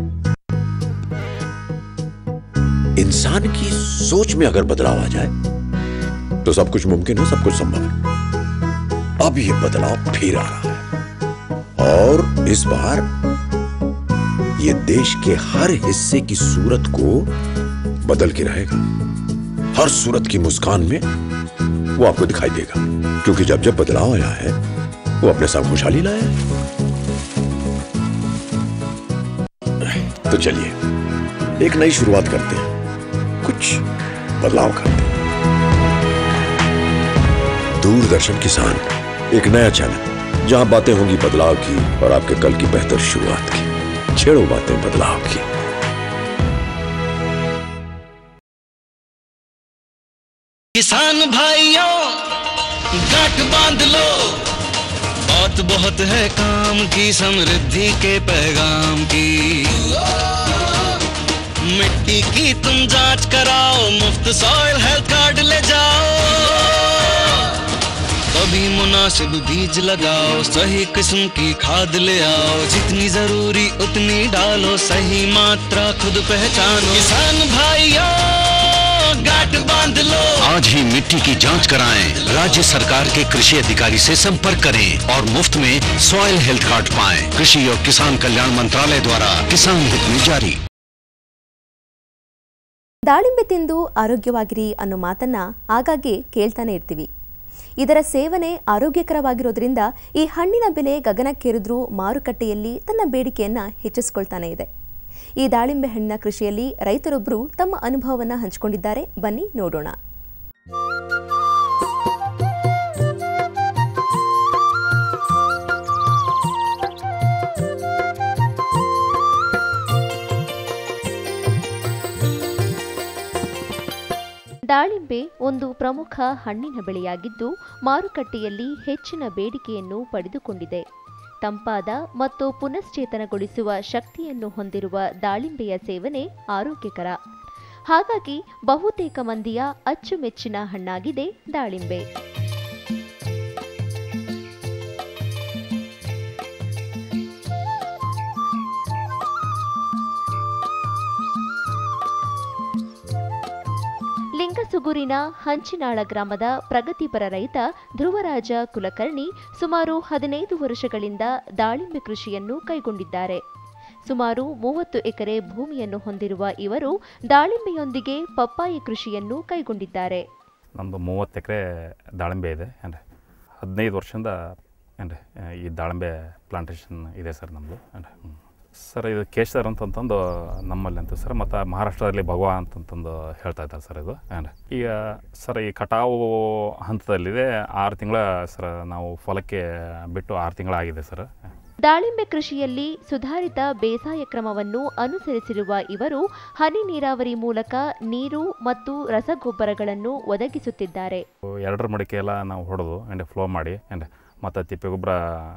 इंसान की सोच में अगर बदलाव आ जाए तो सब कुछ मुमकिन है सब कुछ संभव है अब ये बदलाव फिर आ रहा है और इस बार ये देश के हर हिस्से की सूरत को बदल के रहेगा हर सूरत की मुस्कान में वो आपको दिखाई देगा क्योंकि जब जब बदलाव आया है वो अपने साथ खुशहाली लाया है तो चलिए एक नई शुरुआत करते हैं कुछ बदलाव करते हैं दूरदर्शन किसान एक नया चैनल जहां बातें होंगी बदलाव की और आपके कल की बेहतर शुरुआत की छेड़ो बातें बदलाव की किसान भाइयों गांठ बांध लो बहुत बहुत है काम की समृद्धि के पैगाम की मिट्टी की तुम जांच कराओ मुफ्त सॉइल हेल्थ कार्ड ले जाओ कभी मुनासिब बीज लगाओ सही किस्म की खाद ले आओ जितनी जरूरी उतनी डालो सही मात्रा खुद पहचानो किसान भाइयों गांठ बांध लो आज ही मिट्टी की जांच कराएं राज्य सरकार के कृषि अधिकारी से संपर्क करें और मुफ्त में सॉइल हेल्थ कार्ड पाएं कृषि और किसान कल्याण मंत्रालय द्वारा किसान हित में जारी ದಾಳಿಂಬೆ ತಿಂದು ಆರೋಗ್ಯವಾಗಿರಿ ಅನ್ನೋ ಮಾತನ್ನ ಆಗಾಗ್ಗೆ ಕೇಳ್ತಾನೆ ಇರ್ತೀವಿ ಇದರ ಸೇವನೆ ಆರೋಗ್ಯಕರವಾಗಿರೋದ್ರಿಂದ ಈ ಹಣ್ಣಿನ ಬೆಲೆ ಗಗನಕ್ಕೇರಿದ್ರೂ ಮಾರುಕಟ್ಟೆಯಲ್ಲಿ ತನ್ನ ಬೇಡಿಕೆಯನ್ನ ಹೆಚ್ಚಿಸಿಕೊಳ್ತಾನೆ ಇದೆ ಈ ದಾಳಿಂಬೆ ಹಣ್ಣಿನ ಕೃಷಿಯಲ್ಲಿ ರೈತರೊಬ್ಬರು ತಮ್ಮ ಅನುಭವವನ್ನ ಹಂಚಿಕೊಂಡಿದ್ದಾರೆ ಬನ್ನಿ ನೋಡೋಣ ದಾಳಿಂಬೆ ಒಂದು ಪ್ರಮುಖ ಹಣ್ಣಿನ ಬೆಳೆಯಾಗಿದ್ದು ಮಾರುಕಟ್ಟೆಯಲ್ಲಿ ಹೆಚ್ಚಿನ ಬೇಡಿಕೆಯನ್ನು ಪಡೆದುಕೊಂಡಿದೆ ತಂಪಾದ ಮತ್ತು ಪುನಶ್ಚೇತನಗೊಳಿಸುವ ಶಕ್ತಿಯನ್ನು ಹೊಂದಿರುವ ದಾಳಿಂಬೆಯ ಸೇವನೆ ಆರೋಗ್ಯಕರ ಹಾಗಾಗಿ ಬಹುತೇಕ ಮಂದಿಯ ಅಚ್ಚುಮೆಚ್ಚಿನ ಹಣ್ಣಾಗಿದೆ ದಾಳಿಂಬೆ ಲಿಂಗಸುಗೂರಿನ ಹಂಚಿನಾಳ ಗ್ರಾಮದ ಪ್ರಗತಿಪರ ರೈತ ಧ್ರುವರಾಜ ಕುಲಕರ್ಣಿ ಸುಮಾರು ಹದಿನೈದು ವರ್ಷಗಳಿಂದ ದಾಳಿಂಬೆ ಕೃಷಿಯನ್ನು ಕೈಗೊಂಡಿದ್ದಾರೆ ಸುಮಾರು ಮೂವತ್ತು ಎಕರೆ ಭೂಮಿಯನ್ನು ಹೊಂದಿರುವ ಇವರು ದಾಳಿಂಬೆಯೊಂದಿಗೆ ಪಪ್ಪಾಯಿ ಕೃಷಿಯನ್ನು ಕೈಗೊಂಡಿದ್ದಾರೆ ನಮ್ಮದು ಮೂವತ್ತು ಎಕರೆ ದಾಳಿಂಬೆ ಇದೆ ಏನ್ರಿ ಹದಿನೈದು ವರ್ಷದಿಂದ ಏನ್ರಿ ಈ ದಾಳಿಂಬೆ ಪ್ಲಾಂಟೇಶನ್ ಇದೆ ಸರ್ ನಮ್ಮದು ಏನ್ರಿ ಹ್ಞೂ ಸರ್ ಇದು ಕೇಶರ್ ಅಂತಂತಂದು ನಮ್ಮಲ್ಲಿ ಅಂತ ಸರ್ ಮತ್ತು ಮಹಾರಾಷ್ಟ್ರದಲ್ಲಿ ಭಗವಾ ಅಂತಂತಂದು ಹೇಳ್ತಾ ಇದ್ದಾರೆ ಸರ್ ಇದು ಏನ್ರಿ ಈಗ ಸರ್ ಈ ಕಟಾವು ಹಂತದಲ್ಲಿದೆ ಆರು ತಿಂಗಳ ಸರ್ ನಾವು ಹೊಲಕ್ಕೆ ಬಿಟ್ಟು ಆರು ತಿಂಗಳಾಗಿದೆ ಸರ್ ದಾಳಿಂಬೆ ಕೃಷಿಯಲ್ಲಿ ಸುಧಾರಿತ ಬೇಸಾಯ ಕ್ರಮವನ್ನು ಅನುಸರಿಸಿರುವ ಇವರು ಹನಿ ನೀರಾವರಿ ಮೂಲಕ ನೀರು ಮತ್ತು ರಸಗೊಬ್ಬರಗಳನ್ನು ಒದಗಿಸುತ್ತಿದ್ದಾರೆ ಎರಡರ ಮಡಿಕೆ ಎಲ್ಲ ನಾವು ಹೊಡೆದು ಏನ್ರಿ ಫ್ಲೋ ಮಾಡಿ ಏನ್ರಿ ಮತ್ತು ತಿಪ್ಪೆ ಗೊಬ್ಬರ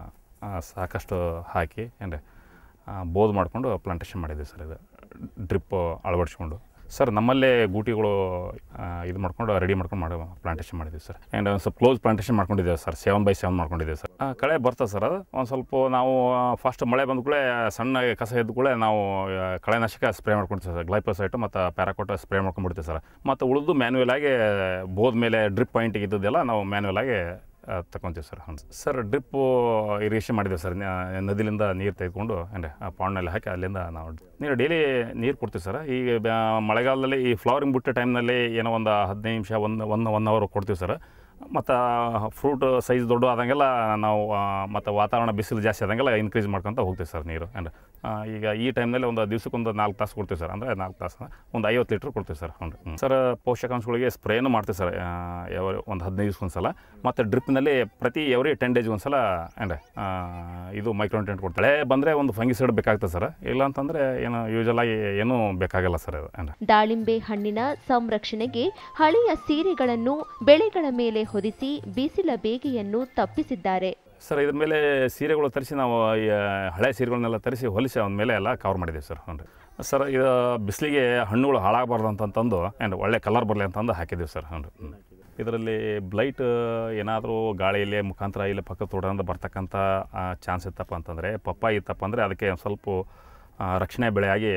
ಸಾಕಷ್ಟು ಹಾಕಿ ಏನ್ರಿ ಬೋದ್ ಮಾಡಿಕೊಂಡು ಪ್ಲಾಂಟೇಶನ್ ಮಾಡಿದ್ದೀವಿ ಸರ್ ಇದು ಡ್ರಿಪ್ ಅಳವಡಿಸ್ಕೊಂಡು ಸರ್ ನಮ್ಮಲ್ಲೇ ಗೂಟಿಗಳು ಇದು ಮಾಡ್ಕೊಂಡು ರೆಡಿ ಮಾಡ್ಕೊಂಡು ಮಾಡಿ ಪ್ಲಾಂಟೇಶನ್ ಮಾಡಿದ್ದೀವಿ ಸರ್ ಆ್ಯಂಡ್ ಒಂದು ಸ್ವಲ್ಪ ಕ್ಲೋಸ್ ಪ್ಲಾಂಟೇಶನ್ ಮಾಡ್ಕೊಂಡಿದ್ದೇವೆ ಸರ್ ಸೆವೆನ್ ಬೈ ಸೆವೆನ್ ಮಾಡ್ಕೊಂಡಿದ್ದೇವೆ ಸರ್ ಕಳೆ ಬರ್ತದೆ ಸರ್ ಅದು ಒಂದು ಸ್ವಲ್ಪ ನಾವು ಫಸ್ಟ್ ಮಳೆ ಬಂದ ಕೂಡಲೇ ಸಣ್ಣ ಕಸ ಎದ್ದ ಕೂಡಲೇ ನಾವು ಕಳೆನಾಶಕ ಸ್ಪ್ರೇ ಮಾಡ್ಕೊಳ್ತೀವಿ ಸರ್ ಗ್ಲೈಪೋಸೈಟು ಮತ್ತು ಪ್ಯಾರಾಕೋಟ ಸ್ಪ್ರೇ ಮಾಡ್ಕೊಂಡ್ಬಿಡ್ತೀವಿ ಸರ್ ಮತ್ತು ಉಳಿದು ಮ್ಯಾನ್ಯುವಲ್ ಆಗಿ ಬೋದ ಮೇಲೆ ಡ್ರಿಪ್ ಪಾಯಿಂಟಿಗೆ ಇದ್ದದ್ದೆಲ್ಲ ನಾವು ಮ್ಯಾನ್ಯುವಲ್ ಆಗಿ ತಗೊತೀವಿ ಸರ್ ಹ್ಞೂ ಸರ್ ಡ್ರಿಪ್ಪು ಇರಿಗೇಷನ್ ಮಾಡಿದ್ದೇವೆ ಸರ್ ನದಿಲಿಂದ ನೀರು ತೆಗೆದುಕೊಂಡು ಅಂದರೆ ಆ ಪಾಂಡ್ನಲ್ಲಿ ಹಾಕಿ ಅಲ್ಲಿಂದ ನಾವು ನೀರು ಡೈಲಿ ನೀರು ಕೊಡ್ತೀವಿ ಸರ್ ಈಗ ಮಳೆಗಾಲದಲ್ಲಿ ಈ ಫ್ಲವರಿಂಗ್ ಬಿಟ್ಟ ಟೈಮ್ನಲ್ಲಿ ಏನೋ ಒಂದು ಹದಿನೈದು ನಿಮಿಷ ಒಂದು ಒನ್ ಒನ್ ಅವರ್ ಕೊಡ್ತೀವಿ ಸರ್ ಮತ್ತು ಫ್ರೂಟ್ ಸೈಜ್ ದೊಡ್ಡ ಆದಂಗೆಲ್ಲ ನಾವು ಮತ್ತು ವಾತಾವರಣ ಬಿಸಿಲು ಜಾಸ್ತಿ ಆದಂಗೆಲ್ಲ ಇನ್ಕ್ರೀಸ್ ಮಾಡ್ಕೊತ ಹೋಗ್ತೀವಿ ಸರ್ ನೀರು ಆ್ಯಂಡ್ ಈಗ ಈ ಟೈಮ್ನಲ್ಲಿ ಒಂದು ದಿವ್ಸಕ್ಕೊಂದು ನಾಲ್ಕು ತಾಸು ಕೊಡ್ತೀವಿ ಸರ್ ಅಂದರೆ ನಾಲ್ಕು ತಾಸು ಒಂದು ಐವತ್ತು ಲೀಟ್ರ್ ಕೊಡ್ತೀವಿ ಸರ್ ಹ್ಞೂ ಸರ್ ಪೋಷಕಾಂಶಗಳಿಗೆ ಸ್ಪ್ರೇನು ಮಾಡ್ತೀವಿ ಸರ್ ಯಾವ ಒಂದು ಹದಿನೈದು ದಿವ್ಸಕ್ಕೆ ಸಲ ಮತ್ತು ಡ್ರಿಪ್ನಲ್ಲಿ ಪ್ರತಿ ಎವ್ರಿ ಟೆನ್ ಡೇಸ್ಗೆ ಒಂದು ಸಲ ಅಂದರೆ ಇದು ಮೈಕ್ರೋನ್ಟೆಂಟ್ ಕೊಡ್ತಾಳೆ ಬಂದರೆ ಒಂದು ಫಂಗಿಸೈಡ್ ಬೇಕಾಗ್ತದೆ ಸರ್ ಇಲ್ಲ ಅಂತಂದರೆ ಏನು ಯೂಶಲಾಗಿ ಏನೂ ಬೇಕಾಗಲ್ಲ ಸರ್ ಅದು ಅಂದರೆ ದಾಳಿಂಬೆ ಹಣ್ಣಿನ ಸಂರಕ್ಷಣೆಗೆ ಹಳೆಯ ಸೀರೆಗಳನ್ನು ಬೆಳೆಗಳ ಮೇಲೆ ಹೊದಿಸಿ ಬಿಸಿಲ ಬೇಗೆಯನ್ನು ತಪ್ಪಿಸಿದ್ದಾರೆ ಸರ್ ಇದ್ರ ಮೇಲೆ ಸೀರೆಗಳು ತರಿಸಿ ನಾವು ಈ ಹಳೆ ಸೀರೆಗಳನ್ನೆಲ್ಲ ತರಿಸಿ ಹೊಲಿಸಿ ಅವನ ಮೇಲೆ ಎಲ್ಲ ಕವರ್ ಮಾಡಿದ್ದೀವಿ ಸರ್ ಹ್ಞೂ ಸರ್ ಇದು ಬಿಸಿಲಿಗೆ ಹಣ್ಣುಗಳು ಹಾಳಾಗಬಾರ್ದು ಅಂತಂದು ಆ್ಯಂಡ್ ಒಳ್ಳೆ ಕಲರ್ ಬರಲಿ ಅಂತಂದು ಹಾಕಿದ್ದೀವಿ ಸರ್ ಹ್ಞೂ ಇದರಲ್ಲಿ ಬ್ಲೈಟ್ ಏನಾದರೂ ಗಾಳಿಯಲ್ಲಿ ಮುಖಾಂತರ ಇಲ್ಲಿ ಪಕ್ಕ ತೋಟದಿಂದ ಬರ್ತಕ್ಕಂಥ ಚಾನ್ಸ್ ಇತ್ತಪ್ಪ ಅಂತಂದರೆ ಪಪ್ಪಾಯಿ ಇತ್ತಪ್ಪ ಅಂದರೆ ಅದಕ್ಕೆ ಒಂದು ಸ್ವಲ್ಪ ರಕ್ಷಣೆ ಬೆಳೆಯಾಗಿ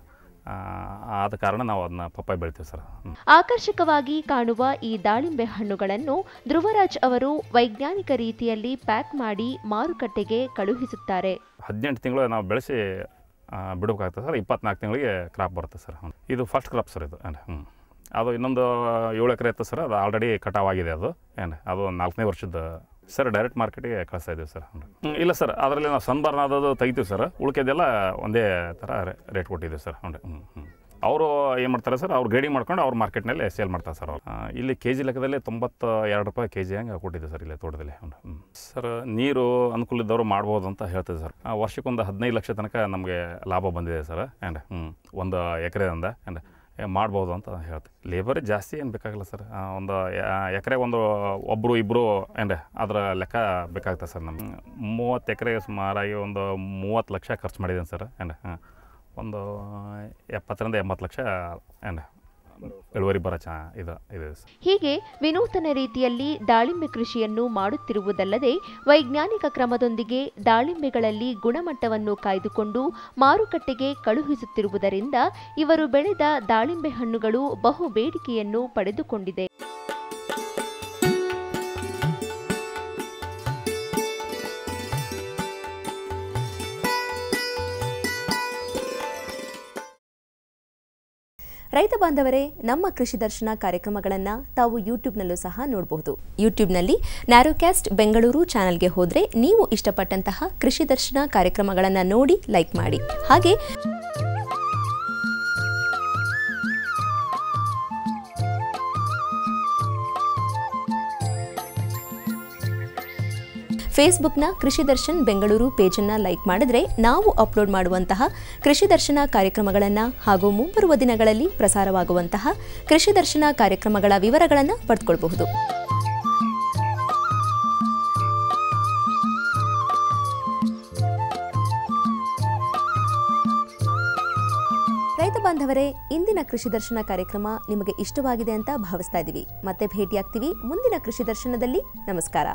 ಆದ ಕಾರಣ ನಾವು ಅದನ್ನ ಪಪ್ಪಾಯಿ ಬೆಳಿತೀವಿ ಸರ್ ಆಕರ್ಷಕವಾಗಿ ಕಾಣುವ ಈ ದಾಳಿಂಬೆ ಹಣ್ಣುಗಳನ್ನು ಧ್ರುವರಾಜ್ ಅವರು ವೈಜ್ಞಾನಿಕ ರೀತಿಯಲ್ಲಿ ಪ್ಯಾಕ್ ಮಾಡಿ ಮಾರುಕಟ್ಟೆಗೆ ಕಳುಹಿಸುತ್ತಾರೆ ಹದಿನೆಂಟು ತಿಂಗಳು ನಾವು ಬೆಳೆಸಿ ಬಿಡಬೇಕಾಗ್ತದೆ ಸರ್ ಇಪ್ಪತ್ನಾಲ್ಕು ತಿಂಗಳಿಗೆ ಕ್ರಾಪ್ ಬರುತ್ತೆ ಸರ್ ಇದು ಫಸ್ಟ್ ಕ್ರಾಪ್ ಸರ್ ಇದು ಹ್ಞೂ ಅದು ಇನ್ನೊಂದು ಏಳು ಎಕರೆ ಇತ್ತು ಸರ್ ಅದು ಆಲ್ರೆಡಿ ಕಟಾವಾಗಿದೆ ಅದು ಏನು ಅದು ಒಂದು ನಾಲ್ಕನೇ ವರ್ಷದ ಸರ್ ಡೈರೆಕ್ಟ್ ಮಾರ್ಕೆಟಿಗೆ ಕಳಿಸ್ತಾ ಇದ್ದೀವಿ ಸರ್ ಇಲ್ಲ ಸರ್ ಅದರಲ್ಲಿ ನಾವು ಸನ್ಬರ್ನ್ ಆದದ್ದು ತೆಗಿತೀವಿ ಸರ್ ಉಳ್ಕೆದೆಲ್ಲ ಒಂದೇ ಥರ ರೇಟ್ ಕೊಟ್ಟಿದ್ದೀವಿ ಸರ್ ಹ್ಞೂ ಹ್ಞೂ ಹ್ಞೂ ಅವರು ಏನು ಮಾಡ್ತಾರೆ ಸರ್ ಅವ್ರು ಗ್ರೇಡಿಂಗ್ ಮಾಡ್ಕೊಂಡು ಅವ್ರ ಮಾರ್ಕೆಟ್ನಲ್ಲಿ ಸೇಲ್ ಮಾಡ್ತಾರೆ ಸರ್ ಅವರು ಇಲ್ಲಿ ಕೆ ಜಿ ಲೆಕ್ಕದಲ್ಲಿ ತೊಂಬತ್ತು ಎರಡು ರೂಪಾಯಿ ಕೆ ಜಿ ಹಂಗೆ ಕೊಟ್ಟಿದ್ದೆ ಸರ್ ಇಲ್ಲಿ ತೋಟದಲ್ಲಿ ಹ್ಞೂ ಸರ್ ನೀರು ಅನುಕೂಲ ಇದ್ದವರು ಮಾಡ್ಬೋದು ಅಂತ ಹೇಳ್ತಿದ್ದೆ ಸರ್ ವರ್ಷಕ್ಕೊಂದು ಹದಿನೈದು ಲಕ್ಷ ತನಕ ನಮಗೆ ಲಾಭ ಬಂದಿದೆ ಸರ್ ಆ್ಯಂಡ್ ಹ್ಞೂ ಒಂದು ಎಕರೆಯಿಂದ ಆ್ಯಂಡ್ ಏ, ಮಾಡ್ಬೋದು ಅಂತ ಹೇಳ್ತೀವಿ ಲೇಬರ್ ಜಾಸ್ತಿ ಏನು ಬೇಕಾಗಿಲ್ಲ ಸರ್ ಆ, ಒಂದು ಎಕರೆ ಒಂದು ಒಬ್ಬರು ಇಬ್ಬರು ಏನ್ರಿ ಅದರ ಲೆಕ್ಕ ಬೇಕಾಗ್ತದೆ ಸರ್ ನಮ್ಗೆ ಮೂವತ್ತು ಎಕರೆ ಸುಮಾರಾಗಿ ಒಂದು ಮೂವತ್ತು ಲಕ್ಷ ಖರ್ಚು ಮಾಡಿದ್ದೀನಿ ಸರ್ ಏನ್ರಿ ಹಾಂ ಒಂದು ಎಪ್ಪತ್ತರಿಂದ ಎಂಬತ್ತು ಲಕ್ಷ ಏನ್ರಿ ಇಳುವರಿ ಬರೋ ಚಾ ಇದು ಇದೆ ಸರ್ ಹೀಗೆ ವಿನೂತನ ರೀತಿಯಲ್ಲಿ ದಾಳಿಂಬೆ ಕೃಷಿಯನ್ನು ಮಾಡುತ್ತಿರುವುದಲ್ಲದೆ ವೈಜ್ಞಾನಿಕ ಕ್ರಮದೊಂದಿಗೆ ದಾಳಿಂಬೆಗಳಲ್ಲಿ ಗುಣಮಟ್ಟವನ್ನು ಕಾಯ್ದುಕೊಂಡು ಮಾರುಕಟ್ಟೆಗೆ ಕಳುಹಿಸುತ್ತಿರುವುದರಿಂದ ಇವರು ಬೆಳೆದ ದಾಳಿಂಬೆ ಹಣ್ಣುಗಳು ಬಹು ಬೇಡಿಕೆಯನ್ನು ಪಡೆದುಕೊಂಡಿದೆ ರೈತ ಬಾಂಧವರೇ ನಮ್ಮ ಕೃಷಿ ದರ್ಶನ ಕಾರ್ಯಕ್ರಮಗಳನ್ನು ತಾವು ಯೂಟ್ಯೂಬ್ನಲ್ಲೂ ಸಹ ನೋಡಬಹುದು ಯೂಟ್ಯೂಬ್ನಲ್ಲಿ ನ್ಯಾರೋಕ್ಯಾಸ್ಟ್ ಬೆಂಗಳೂರು ಚಾನಲ್ಗೆ ಹೋದರೆ ನೀವು ಇಷ್ಟಪಟ್ಟಂತಹ ಕೃಷಿ ದರ್ಶನ ಕಾರ್ಯಕ್ರಮಗಳನ್ನು ನೋಡಿ ಲೈಕ್ ಮಾಡಿ ಹಾಗೆ ಫೇಸ್ಬುಕ್ನ ಕೃಷಿ ದರ್ಶನ್ ಬೆಂಗಳೂರು ಪೇಜನ್ನು ಲೈಕ್ ಮಾಡಿದ್ರೆ ನಾವು ಅಪ್ಲೋಡ್ ಮಾಡುವಂತಹ ಕೃಷಿ ದರ್ಶನ ಕಾರ್ಯಕ್ರಮಗಳನ್ನು ಹಾಗೂ ಮುಂಬರುವ ದಿನಗಳಲ್ಲಿ ಪ್ರಸಾರವಾಗುವಂತಹ ಕೃಷಿ ದರ್ಶನ ಕಾರ್ಯಕ್ರಮಗಳ ವಿವರಗಳನ್ನು ಪಡೆದುಕೊಳ್ಳಬಹುದು ರೈತ ಬಾಂಧವರೇ ಇಂದಿನ ಕೃಷಿ ದರ್ಶನ ಕಾರ್ಯಕ್ರಮ ನಿಮಗೆ ಇಷ್ಟವಾಗಿದೆ ಅಂತ ಭಾವಿಸ್ತಾ ಇದ್ದೀವಿ ಮತ್ತೆ ಭೇಟಿಯಾಗ್ತೀವಿ ಮುಂದಿನ ಕೃಷಿ ದರ್ಶನದಲ್ಲಿ ನಮಸ್ಕಾರ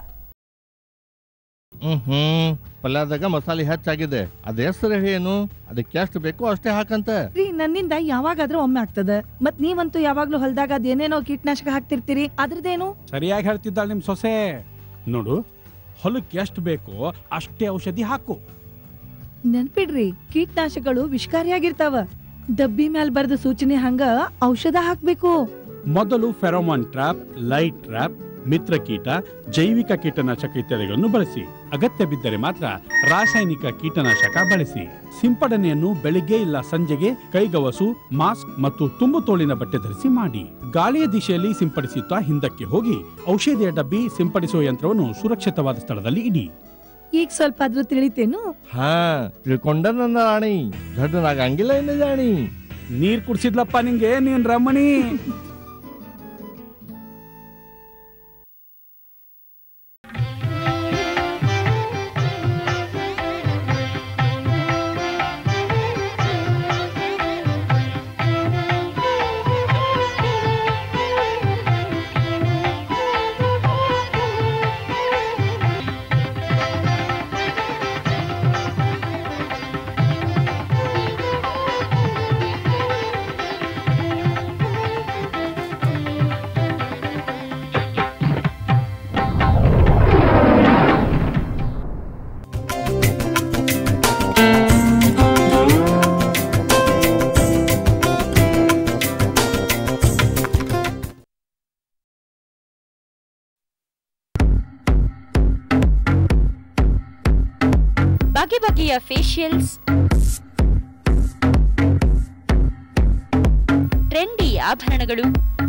ಹ್ಮ್ ಪಲ್ಯದಾಗ ಮಸಾಲೆ ಹೆಚ್ಚಾಗಿದೆ ಅದ ಹೆಸರು ಏನು ಅದಕ್ಕೆ ಎಷ್ಟು ಬೇಕೋ ಅಷ್ಟೇ ಹಾಕಂತ ರೀ ನನ್ನಿಂದ ಯಾವಾಗಾದ್ರೂ ಒಮ್ಮೆ ಆಗ್ತದ ಮತ್ ನೀವಂತೂ ಯಾವಾಗ್ಲೂ ಹೊಲ್ದಾಗ ಅದೇನೇನೋ ಕೀಟನಾಶಕ ಹಾಕ್ತಿರ್ತೀರಿ ಅದ್ರದ್ದೇನು ಸರಿಯಾಗಿ ಹೇಳ್ತಿದ್ದಾಳೆ ನಿಮ್ ಸೊಸೆ ನೋಡು ಹೊಲಕ್ಕೆ ಎಷ್ಟು ಬೇಕೋ ಅಷ್ಟೇ ಔಷಧಿ ಹಾಕು ನೆನ್ಪಿಡ್ರಿ ಕೀಟನಾಶಕಗಳು ವಿಷಕಾರಿಯಾಗಿರ್ತಾವ ಡಬ್ಬಿ ಮ್ಯಾಲ್ ಬರ್ದ ಸೂಚನೆ ಹಂಗ ಔಷಧ ಹಾಕ್ಬೇಕು ಮೊದಲು ಫೆರೋಮಾನ್ ಟ್ರಾಪ್ ಲೈಟ್ ಟ್ರಾಪ್ ಮಿತ್ರ ಕೀಟ ಜೈವಿಕ ಕೀಟನಾಶಕ ಇತ್ಯಾದಿಗಳನ್ನು ಬಳಸಿ ಅಗತ್ಯ ಬಿದ್ದರೆ ಮಾತ್ರ ರಾಸಾಯನಿಕ ಕೀಟನಾಶಕ ಬಳಸಿ ಸಿಂಪಡಣೆಯನ್ನು ಬೆಳಿಗ್ಗೆ ಇಲ್ಲ ಸಂಜೆಗೆ ಕೈಗವಸು ಮಾಸ್ಕ್ ಮತ್ತು ತುಂಬು ತೋಳಿನ ಬಟ್ಟೆ ಧರಿಸಿ ಮಾಡಿ ಗಾಳಿಯ ದಿಶೆಯಲ್ಲಿ ಸಿಂಪಡಿಸುತ್ತಾ ಹಿಂದಕ್ಕೆ ಹೋಗಿ ಔಷಧಿಯ ಡಬ್ಬಿ ಸಿಂಪಡಿಸುವ ಯಂತ್ರವನ್ನು ಸುರಕ್ಷಿತವಾದ ಸ್ಥಳದಲ್ಲಿ ಇಡಿ ಈಗ ಸ್ವಲ್ಪ ಆದ್ರೂ ತಿಳಿತೇನು ಹಾ ತಿಳ್ಕೊಂಡ ನನ್ನ ರಾಣಿ ದೊಡ್ಡನಾಗ ಹಂಗಿಲ್ಲ ಏನು ಜಾಣಿ ನೀರ್ ಕುಡ್ಸಿದ್ಲಪ್ಪ ನಿಂಗೆ ನೀನ್ ರಮಣಿ ಬಗೆ ಬಗೆಯ ಫೇಶಿಯಲ್ಸ್ ಟ್ರೆಂಡಿ ಆಭರಣಗಳು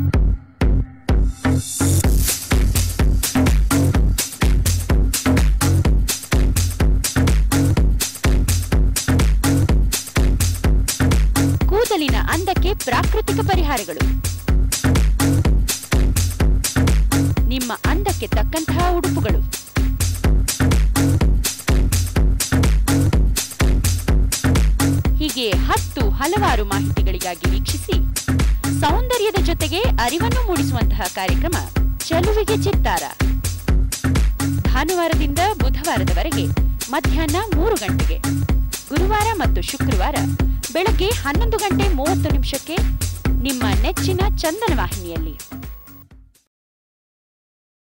ಕೂದಲಿನ ಅಂದಕ್ಕೆ ಪ್ರಾಕೃತಿಕ ಪರಿಹಾರಗಳು ನಿಮ್ಮ ಅಂದಕ್ಕೆ ತಕ್ಕಂತಹ ಉಡುಪುಗಳು ಹೀಗೆ ಹತ್ತು ಹಲವಾರು ಮಾಹಿತಿಗಳಿಗಾಗಿ ವೀಕ್ಷಿಸಿ ಸೌಂದರ್ಯದ ಜೊತೆಗೆ ಅರಿವನ್ನು ಮೂಡಿಸುವಂತಹ ಕಾರ್ಯಕ್ರಮ ಚಲುವಿಗೆ ಚಿತ್ತಾರ ಭಾನುವಾರದಿಂದ ಬುಧವಾರದವರೆಗೆ ಮಧ್ಯಾಹ್ನ ಮೂರು ಗಂಟೆಗೆ ಗುರುವಾರ ಮತ್ತು ಶುಕ್ರವಾರ ಬೆಳಗ್ಗೆ ಹನ್ನೊಂದು ಗಂಟೆ ಮೂವತ್ತು ನಿಮಿಷಕ್ಕೆ ನಿಮ್ಮ ನೆಚ್ಚಿನ ಚಂದನ ವಾಹಿನಿಯಲ್ಲಿ